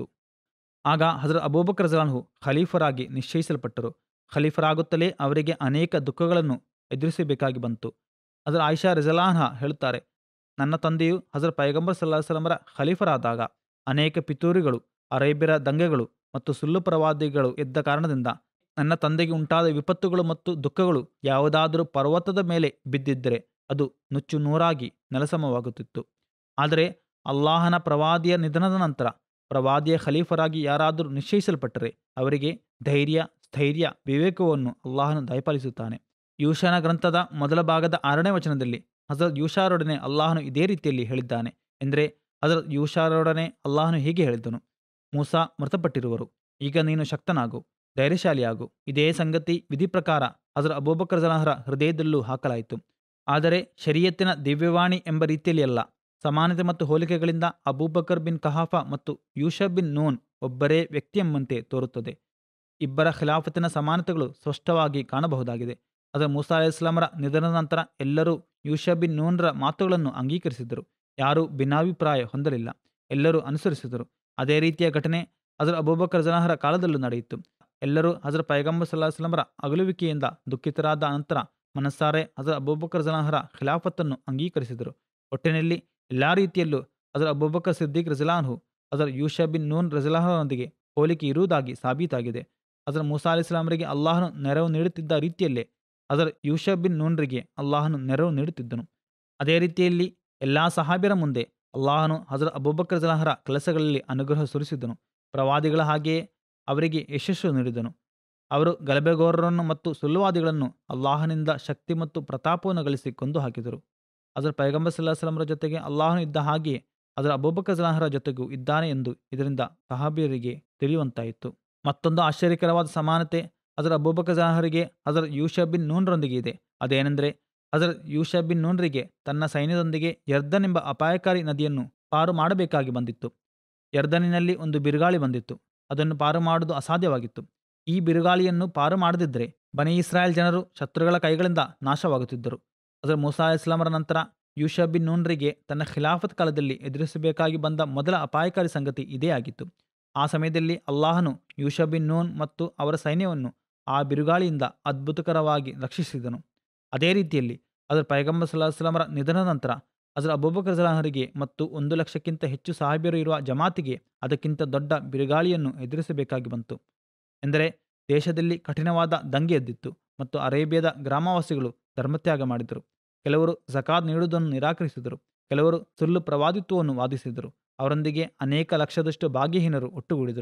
ಆಗ ಹಜರ ಅಬೂಬಕರ್ ಜಲಾನ್ಹು ಖಲೀಫರಾಗಿ ನಿಶ್ಚಯಿಸಲ್ಪಟ್ಟರು ಖಲೀಫರಾಗುತ್ತಲೇ ಅವರಿಗೆ ಅನೇಕ ದುಃಖಗಳನ್ನು ಎದುರಿಸಬೇಕಾಗಿ ಬಂತು ಅದರ ಆಯಿಷಾ ರಿಜಲಾನ್ಹ ಹೇಳುತ್ತಾರೆ ನನ್ನ ತಂದೆಯು ಹಜರ ಪೈಗಂಬರ್ ಸಲ್ಲಾಹಸಲಮರ ಖಲೀಫರಾದಾಗ ಅನೇಕ ಪಿತೂರಿಗಳು ಅರೇಬ್ಯರ ದಂಗೆಗಳು ಮತ್ತು ಸುಳ್ಳು ಪ್ರವಾದಿಗಳು ಎದ್ದ ಕಾರಣದಿಂದ ನನ್ನ ತಂದೆಗೆ ಉಂಟಾದ ವಿಪತ್ತುಗಳು ಮತ್ತು ದುಃಖಗಳು ಯಾವುದಾದರೂ ಪರ್ವತದ ಮೇಲೆ ಬಿದ್ದಿದ್ದರೆ ಅದು ನುಚ್ಚು ನೂರಾಗಿ ನೆಲಸಮವಾಗುತ್ತಿತ್ತು ಆದರೆ ಅಲ್ಲಾಹನ ಪ್ರವಾದಿಯ ನಿಧನದ ನಂತರ ಪ್ರವಾದಿಯ ಖಲೀಫರಾಗಿ ಯಾರಾದರೂ ನಿಶ್ಚಯಿಸಲ್ಪಟ್ಟರೆ ಅವರಿಗೆ ಧೈರ್ಯ ಸ್ಥೈರ್ಯ ವಿವೇಕವನ್ನು ಅಲ್ಲಾಹನು ದಯಪಾಲಿಸುತ್ತಾನೆ ಯೂಷನ ಗ್ರಂಥದ ಮೊದಲ ಭಾಗದ ಆರನೇ ವಚನದಲ್ಲಿ ಹಜರತ್ ಯೂಷಾರೊಡನೆ ಅಲ್ಲಾಹನು ಇದೇ ರೀತಿಯಲ್ಲಿ ಹೇಳಿದ್ದಾನೆ ಎಂದರೆ ಹಜರತ್ ಯೂಷಾರೊಡನೆ ಅಲ್ಲಾಹನು ಹೀಗೆ ಹೇಳಿದನು ಮೂಸಾ ಮೃತಪಟ್ಟಿರುವರು ಈಗ ನೀನು ಶಕ್ತನಾಗು ಧೈರ್ಯಶಾಲಿಯಾಗು ಇದೇ ಸಂಗತಿ ವಿಧಿ ಪ್ರಕಾರ ಅದರ ಅಬೂಬಕರ್ ಜಲಹರ ಹೃದಯದಲ್ಲೂ ಹಾಕಲಾಯಿತು ಆದರೆ ಶರೀಯತ್ತಿನ ದಿವ್ಯವಾಣಿ ಎಂಬ ರೀತಿಯಲ್ಲಿ ಅಲ್ಲ ಸಮಾನತೆ ಮತ್ತು ಹೋಲಿಕೆಗಳಿಂದ ಅಬೂಬಕರ್ ಬಿನ್ ಕಹಾಫಾ ಮತ್ತು ಯೂಷಬ್ ಬಿನ್ ನೂನ್ ಒಬ್ಬರೇ ವ್ಯಕ್ತಿ ಎಂಬಂತೆ ತೋರುತ್ತದೆ ಇಬ್ಬರ ಖಿಲಾಫತಿನ ಸಮಾನತೆಗಳು ಸ್ಪಷ್ಟವಾಗಿ ಕಾಣಬಹುದಾಗಿದೆ ಅದರ ಮೂಸಾ ಅಲೈ ಇಸ್ಲಾಮರ ನಿಧನದ ನಂತರ ಎಲ್ಲರೂ ಯೂಷಬ್ ಬಿನ್ ನೂನ್ರ ಮಾತುಗಳನ್ನು ಅಂಗೀಕರಿಸಿದರು ಯಾರೂ ಭಿನ್ನಾಭಿಪ್ರಾಯ ಹೊಂದಲಿಲ್ಲ ಎಲ್ಲರೂ ಅನುಸರಿಸಿದರು ಅದೇ ರೀತಿಯ ಘಟನೆ ಅದರ ಅಬೂಬಕರ್ ಜನಾಹರ ಕಾಲದಲ್ಲೂ ನಡೆಯಿತು ಎಲ್ಲರೂ ಹಜರ ಪೈಗಂಬರ್ ಸಲ್ಲಾ ವಸಲ್ಲಮರ ಅಗಲುವಿಕೆಯಿಂದ ದುಃಖಿತರಾದ ನಂತರ ಮನಸ್ಸಾರೆ ಹಜರ ಅಬೂಬಕರ್ ಜನಾಹರ ಖಿಲಾಫತ್ತನ್ನು ಅಂಗೀಕರಿಸಿದರು ಒಟ್ಟಿನಲ್ಲಿ ಎಲ್ಲಾ ರೀತಿಯಲ್ಲೂ ಅದರ ಅಬೂಬಕರ್ ಸಿದ್ದೀಕ್ ರಜಲಾನ್ಹು ಅದರ ಯೂಷಾ ಬಿನ್ ನೂನ್ ರಜಲಾಹರೊಂದಿಗೆ ಹೋಲಿಕೆ ಇರುವುದಾಗಿ ಸಾಬೀತಾಗಿದೆ ಅದರ ಮೂಸಾ ಅಲಿ ಇಸ್ಲಾಮರಿಗೆ ಅಲ್ಲಾಹನು ನೆರವು ನೀಡುತ್ತಿದ್ದ ರೀತಿಯಲ್ಲೇ ಅದರ ಯೂಷಾ ಬಿನ್ ನೂನ್ರಿಗೆ ಅಲ್ಲಾಹನು ನೆರವು ನೀಡುತ್ತಿದ್ದನು ಅದೇ ರೀತಿಯಲ್ಲಿ ಎಲ್ಲಾ ಸಹಾಬ್ಯರ ಮುಂದೆ ಅಲ್ಲಾಹನು ಹಜರ ಅಬೂಬಕರ್ ಜಲಾಹರ ಕೆಲಸಗಳಲ್ಲಿ ಅನುಗ್ರಹ ಸುರಿಸಿದನು ಪ್ರವಾದಿಗಳ ಹಾಗೆಯೇ ಅವರಿಗೆ ಯಶಸ್ಸು ನೀಡಿದನು ಅವರು ಗಲಭೆಗೋರರನ್ನು ಮತ್ತು ಸುಳ್ಳುವಾದಿಗಳನ್ನು ಅಲ್ಲಾಹನಿಂದ ಶಕ್ತಿ ಮತ್ತು ಪ್ರತಾಪವನ್ನು ಗಳಿಸಿ ಕೊಂದು ಹಾಕಿದರು ಅದರ ಪೈಗಂಬರ್ ಸಲ್ಲಾಹಲಮರ ಜೊತೆಗೆ ಅಲ್ಲಾಹನು ಇದ್ದ ಹಾಗೆಯೇ ಅದರ ಅಬೂಬಕರ್ ಜಲಾಹರ ಜೊತೆಗೂ ಇದ್ದಾನೆ ಎಂದು ಇದರಿಂದ ಸಹಾಬಿಯರಿಗೆ ತಿಳಿಯುವಂತಾಯಿತು ಮತ್ತೊಂದು ಆಶ್ಚರ್ಯಕರವಾದ ಸಮಾನತೆ ಅದರ ಅಬೂಬಕರ್ ಜಲಾಹರಿಗೆ ಅದರ ಯೂಷಾ ಬಿನ್ ನೂನ್ರೊಂದಿಗೆ ಇದೆ ಅದೇನೆಂದರೆ ಅದರ ಯೂಷಾ ಬಿನ್ ನೂನ್ರಿಗೆ ತನ್ನ ಸೈನ್ಯದೊಂದಿಗೆ ಯರ್ದನ್ ಎಂಬ ಅಪಾಯಕಾರಿ ನದಿಯನ್ನು ಪಾರು ಮಾಡಬೇಕಾಗಿ ಬಂದಿತ್ತು ಯರ್ದನಿನಲ್ಲಿ ಒಂದು ಬಿರುಗಾಳಿ ಬಂದಿತ್ತು ಅದನ್ನು ಪಾರು ಮಾಡುವುದು ಅಸಾಧ್ಯವಾಗಿತ್ತು ಈ ಬಿರುಗಾಳಿಯನ್ನು ಪಾರು ಮಾಡದಿದ್ದರೆ ಬನಿ ಇಸ್ರಾಯೇಲ್ ಜನರು ಶತ್ರುಗಳ ಕೈಗಳಿಂದ ನಾಶವಾಗುತ್ತಿದ್ದರು ಅದರ ಮೂಸಾ ಇಸ್ಲಾಮರ ನಂತರ ಯೂಷಾ ಬಿನ್ ನೂನ್ರಿಗೆ ತನ್ನ ಖಿಲಾಫತ್ ಕಾಲದಲ್ಲಿ ಎದುರಿಸಬೇಕಾಗಿ ಬಂದ ಮೊದಲ ಅಪಾಯಕಾರಿ ಸಂಗತಿ ಇದೇ ಆಗಿತ್ತು ಆ ಸಮಯದಲ್ಲಿ ಅಲ್ಲಾಹನು ಯೂಷಾ ಬಿನ್ ನೂನ್ ಮತ್ತು ಅವರ ಸೈನ್ಯವನ್ನು ಆ ಬಿರುಗಾಳಿಯಿಂದ ಅದ್ಭುತಕರವಾಗಿ ರಕ್ಷಿಸಿದನು ಅದೇ ರೀತಿಯಲ್ಲಿ ಅದರ ಪೈಗಂಬರ್ ಸಲಾಸ್ಲಾಮರ ನಿಧನದ ನಂತರ ಅದರ ಅಬೂಬಕರ್ ಸಲಾಹರಿಗೆ ಮತ್ತು ಒಂದು ಲಕ್ಷಕ್ಕಿಂತ ಹೆಚ್ಚು ಸಾಹಿಬ್ಯರು ಇರುವ ಜಮಾತಿಗೆ ಅದಕ್ಕಿಂತ ದೊಡ್ಡ ಬಿರುಗಾಳಿಯನ್ನು ಎದುರಿಸಬೇಕಾಗಿ ಬಂತು ಎಂದರೆ ದೇಶದಲ್ಲಿ ಕಠಿಣವಾದ ದಂಗೆ ಎದ್ದಿತ್ತು ಮತ್ತು ಅರೇಬಿಯಾದ ಗ್ರಾಮವಾಸಿಗಳು ಧರ್ಮತ್ಯಾಗ ಮಾಡಿದರು ಕೆಲವರು ಜಕಾತ್ ನೀಡುವುದನ್ನು ನಿರಾಕರಿಸಿದರು ಕೆಲವರು ಸುಳ್ಳು ಪ್ರವಾದಿತ್ವವನ್ನು ವಾದಿಸಿದರು ಅವರೊಂದಿಗೆ ಅನೇಕ ಲಕ್ಷದಷ್ಟು ಭಾಗ್ಯಹೀನರು ಒಟ್ಟುಗೂಡಿದರು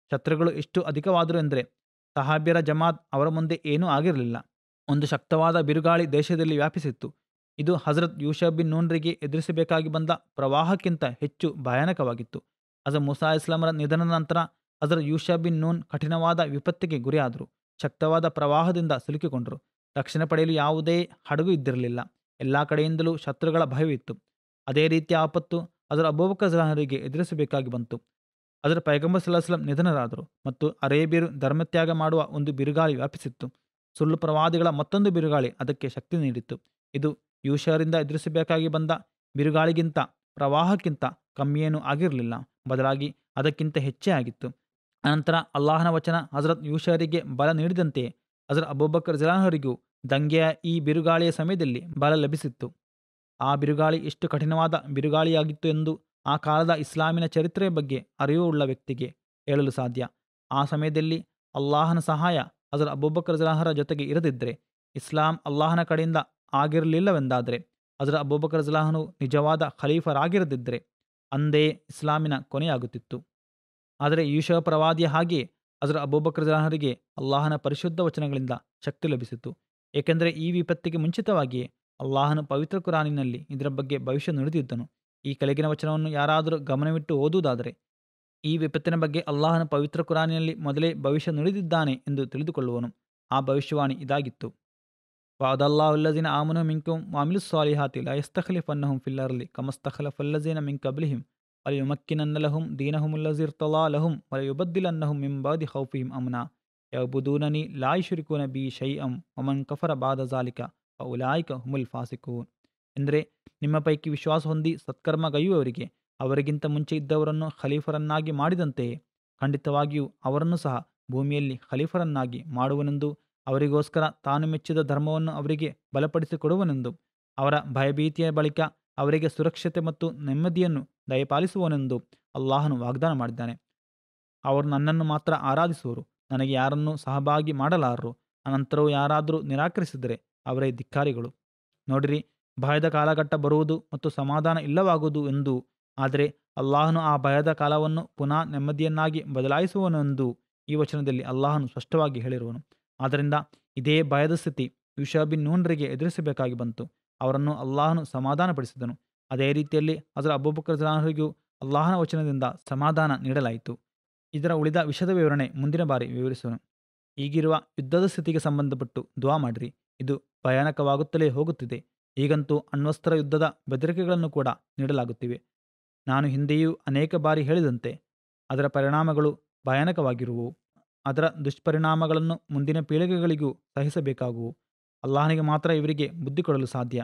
ಶತ್ರುಗಳು ಎಷ್ಟು ಅಧಿಕವಾದರು ಎಂದರೆ ಸಹಾಬ್ಯರ ಜಮಾತ್ ಅವರ ಮುಂದೆ ಏನೂ ಆಗಿರಲಿಲ್ಲ ಒಂದು ಶಕ್ತವಾದ ಬಿರುಗಾಳಿ ದೇಶದಲ್ಲಿ ವ್ಯಾಪಿಸಿತ್ತು ಇದು ಹಜರತ್ ಯೂಷಬ್ ಬಿನ್ ನೂನ್ರಿಗೆ ಎದುರಿಸಬೇಕಾಗಿ ಬಂದ ಪ್ರವಾಹಕ್ಕಿಂತ ಹೆಚ್ಚು ಭಯಾನಕವಾಗಿತ್ತು ಹಜರತ್ ಮುಸಾ ಇಸ್ಲಾಮರ ನಿಧನದ ನಂತರ ಹಜರತ್ ಯೂಷಬ್ ಬಿನ್ ನೂನ್ ಕಠಿಣವಾದ ವಿಪತ್ತಿಗೆ ಗುರಿಯಾದರು ಶಕ್ತವಾದ ಪ್ರವಾಹದಿಂದ ಸಿಲುಕಿಕೊಂಡರು ರಕ್ಷಣೆ ಪಡೆಯಲು ಯಾವುದೇ ಹಡಗು ಇದ್ದಿರಲಿಲ್ಲ ಎಲ್ಲ ಕಡೆಯಿಂದಲೂ ಶತ್ರುಗಳ ಭಯವಿತ್ತು ಅದೇ ರೀತಿಯ ಆಪತ್ತು ಅದರ ಅಬೂಬಕ ಜಲಾಹರಿಗೆ ಎದುರಿಸಬೇಕಾಗಿ ಬಂತು ಅದರ ಪೈಗಂಬರ್ ಸಲ್ಲಾಹ್ಲಂ ನಿಧನರಾದರು ಮತ್ತು ಅರೇಬಿಯರು ಧರ್ಮತ್ಯಾಗ ಮಾಡುವ ಒಂದು ಬಿರುಗಾಳಿ ವ್ಯಾಪಿಸಿತ್ತು ಸುಳ್ಳು ಪ್ರವಾದಿಗಳ ಮತ್ತೊಂದು ಬಿರುಗಾಳಿ ಅದಕ್ಕೆ ಶಕ್ತಿ ನೀಡಿತ್ತು ಇದು ಯೂಷರಿಂದ ಎದುರಿಸಬೇಕಾಗಿ ಬಂದ ಬಿರುಗಾಳಿಗಿಂತ ಪ್ರವಾಹಕ್ಕಿಂತ ಕಮ್ಮಿಯೇನೂ ಆಗಿರಲಿಲ್ಲ ಬದಲಾಗಿ ಅದಕ್ಕಿಂತ ಹೆಚ್ಚೇ ಆಗಿತ್ತು ಅನಂತರ ಅಲ್ಲಾಹನ ವಚನ ಹಜರತ್ ಯೂಷರಿಗೆ ಬಲ ನೀಡಿದಂತೆಯೇ ಹಜರತ್ ಅಬೂಬಕರ್ ಜಲಾಹರಿಗೂ ದಂಗೆಯ ಈ ಬಿರುಗಾಳಿಯ ಸಮಯದಲ್ಲಿ ಬಲ ಲಭಿಸಿತ್ತು ಆ ಬಿರುಗಾಳಿ ಎಷ್ಟು ಕಠಿಣವಾದ ಬಿರುಗಾಳಿಯಾಗಿತ್ತು ಎಂದು ಆ ಕಾಲದ ಇಸ್ಲಾಮಿನ ಚರಿತ್ರೆಯ ಬಗ್ಗೆ ಅರಿವುಳ್ಳ ವ್ಯಕ್ತಿಗೆ ಹೇಳಲು ಸಾಧ್ಯ ಆ ಸಮಯದಲ್ಲಿ ಅಲ್ಲಾಹನ ಸಹಾಯ ಹಜರತ್ ಅಬೂಬಕರ್ ಜಲಾಹರ ಜೊತೆಗೆ ಇರದಿದ್ದರೆ ಇಸ್ಲಾಂ ಅಲ್ಲಾಹನ ಕಡೆಯಿಂದ ಆಗಿರಲಿಲ್ಲವೆಂದಾದರೆ ಹಜರತ್ ಅಬೂಬಕರ್ ಜಲಾಹನು ನಿಜವಾದ ಖಲೀಫರಾಗಿರದಿದ್ದರೆ ಅಂದೇ ಇಸ್ಲಾಮಿನ ಕೊನೆಯಾಗುತ್ತಿತ್ತು ಆದರೆ ಯೂಷ ಪ್ರವಾದಿಯ ಹಾಗೆಯೇ ಹಜರತ್ ಅಬೂಬಕರ್ ಜಲಾಹರಿಗೆ ಅಲ್ಲಾಹನ ಪರಿಶುದ್ಧ ವಚನಗಳಿಂದ ಶಕ್ತಿ ಲಭಿಸಿತು ಏಕೆಂದರೆ ಈ ವಿಪತ್ತಿಗೆ ಮುಂಚಿತವಾಗಿಯೇ ಅಲ್ಲಾಹನು ಪವಿತ್ರ ಕುರಾನಿನಲ್ಲಿ ಇದರ ಬಗ್ಗೆ ಭವಿಷ್ಯ ನುಡಿದಿದ್ದನು ಈ ಕೆಳಗಿನ ವಚನವನ್ನು ಯಾರಾದರೂ ಗಮನವಿಟ್ಟು ಓದುವುದಾದರೆ ಈ ವಿಪತ್ತಿನ ಬಗ್ಗೆ ಅಲ್ಲಾಹನ ಪವಿತ್ರ ಕುರಾನಿನಲ್ಲಿ ಮೊದಲೇ ಭವಿಷ್ಯ ನುಡಿದಿದ್ದಾನೆ ಎಂದು ತಿಳಿದುಕೊಳ್ಳುವನು ಆ ಭವಿಷ್ಯವಾಣಿ ಇದಾಗಿತ್ತು ವಾದಲ್ಲಾಹುಲ್ಲಜಿನ ಆಮನು ಮಿಂಕುಂ ವಾಮಿಲು ಸ್ವಾಲಿಹಾತಿ ಲಯಸ್ತಖಲಿಫನ್ನಹುಂ ಫಿಲ್ಲರ್ಲಿ ಕಮಸ್ತಖಲಫಲ್ಲಜೀನ ಮಿನ್ ಕಬ್ಲಿಹಿಂ ವಲಯುಮಕ್ಕಿನನ್ನ ಲಹುಂ ದೀನಹುಮುಲ್ಲಜಿರ್ತಲಾ ಲಹುಂ ವಲಯುಬದ್ದಿಲನ್ನಹುಂ ಮಿಂಬಾದಿ ಖೌಫಿಹಿಂ ಅಮ್ನಾ ಯಬುದೂನನಿ ಲಾಯುಶುರಿಕೂನ ಬಿ ಶೈ ಅಂ ಒಮನ್ ಕಫರ ಬಾದ ಜಾಲಿಕ ಉಲಾಯಿಕ ಹುಮುಲ್ ಫಾಸಿಕೂನ್ ಎಂದರೆ ನಿಮ್ಮ ಪೈಕಿ ವಿಶ್ವಾಸ ಹೊಂದಿ ಸತ್ಕರ್ಮಗೈಯುವವರಿಗೆ ಅವರಿಗಿಂತ ಮುಂಚೆ ಇದ್ದವರನ್ನು ಖಲೀಫರನ್ನಾಗಿ ಮಾಡಿದಂತೆಯೇ ಖಂಡಿತವಾಗಿಯೂ ಅವರನ್ನು ಸಹ ಭೂಮಿಯಲ್ಲಿ ಖಲೀಫರನ್ನಾಗಿ ಮಾಡುವನೆಂದು ಅವರಿಗೋಸ್ಕರ ತಾನು ಮೆಚ್ಚಿದ ಧರ್ಮವನ್ನು ಅವರಿಗೆ ಬಲಪಡಿಸಿಕೊಡುವನೆಂದು ಅವರ ಭಯಭೀತಿಯ ಬಳಿಕ ಅವರಿಗೆ ಸುರಕ್ಷತೆ ಮತ್ತು ನೆಮ್ಮದಿಯನ್ನು ದಯಪಾಲಿಸುವನೆಂದು ಅಲ್ಲಾಹನು ವಾಗ್ದಾನ ಮಾಡಿದ್ದಾನೆ ಅವರು ನನ್ನನ್ನು ಮಾತ್ರ ಆರಾಧಿಸುವರು ನನಗೆ ಯಾರನ್ನೂ ಸಹಭಾಗಿ ಮಾಡಲಾರರು ಅನಂತರವೂ ಯಾರಾದರೂ ನಿರಾಕರಿಸಿದರೆ ಅವರೇ ಧಿಕ್ಕಾರಿಗಳು ನೋಡಿರಿ ಭಯದ ಕಾಲಘಟ್ಟ ಬರುವುದು ಮತ್ತು ಸಮಾಧಾನ ಇಲ್ಲವಾಗುವುದು ಎಂದು ಆದರೆ ಅಲ್ಲಾಹನು ಆ ಭಯದ ಕಾಲವನ್ನು ಪುನಃ ನೆಮ್ಮದಿಯನ್ನಾಗಿ ಬದಲಾಯಿಸುವನೆಂದು ಈ ವಚನದಲ್ಲಿ ಅಲ್ಲಾಹನು ಸ್ಪಷ್ಟವಾಗಿ ಹೇಳಿರುವನು ಆದ್ದರಿಂದ ಇದೇ ಭಯದ ಸ್ಥಿತಿ ಯುಷಾಬಿನ್ ನೂನ್ರಿಗೆ ಎದುರಿಸಬೇಕಾಗಿ ಬಂತು ಅವರನ್ನು ಅಲ್ಲಾಹನು ಸಮಾಧಾನಪಡಿಸಿದನು ಅದೇ ರೀತಿಯಲ್ಲಿ ಅದರ ಅಬೂಬಕರ್ ಜಲಾನರಿಗೂ ಅಲ್ಲಾಹನ ವಚನದಿಂದ ಸಮಾಧಾನ ನೀಡಲಾಯಿತು ಇದರ ಉಳಿದ ವಿಷದ ವಿವರಣೆ ಮುಂದಿನ ಬಾರಿ ವಿವರಿಸುವನು ಈಗಿರುವ ಯುದ್ಧದ ಸ್ಥಿತಿಗೆ ಸಂಬಂಧಪಟ್ಟು ದುವಾ ಮಾಡಿರಿ ಇದು ಭಯಾನಕವಾಗುತ್ತಲೇ ಹೋಗುತ್ತಿದೆ ಈಗಂತೂ ಅಣ್ವಸ್ತ್ರ ಯುದ್ಧದ ಬೆದರಿಕೆಗಳನ್ನು ಕೂಡ ನೀಡಲಾಗುತ್ತಿವೆ ನಾನು ಹಿಂದೆಯೂ ಅನೇಕ ಬಾರಿ ಹೇಳಿದಂತೆ ಅದರ ಪರಿಣಾಮಗಳು ಭಯಾನಕವಾಗಿರುವು ಅದರ ದುಷ್ಪರಿಣಾಮಗಳನ್ನು ಮುಂದಿನ ಪೀಳಿಗೆಗಳಿಗೂ ಸಹಿಸಬೇಕಾಗುವು ಅಲ್ಲಾಹನಿಗೆ ಮಾತ್ರ ಇವರಿಗೆ ಬುದ್ಧಿ ಕೊಡಲು ಸಾಧ್ಯ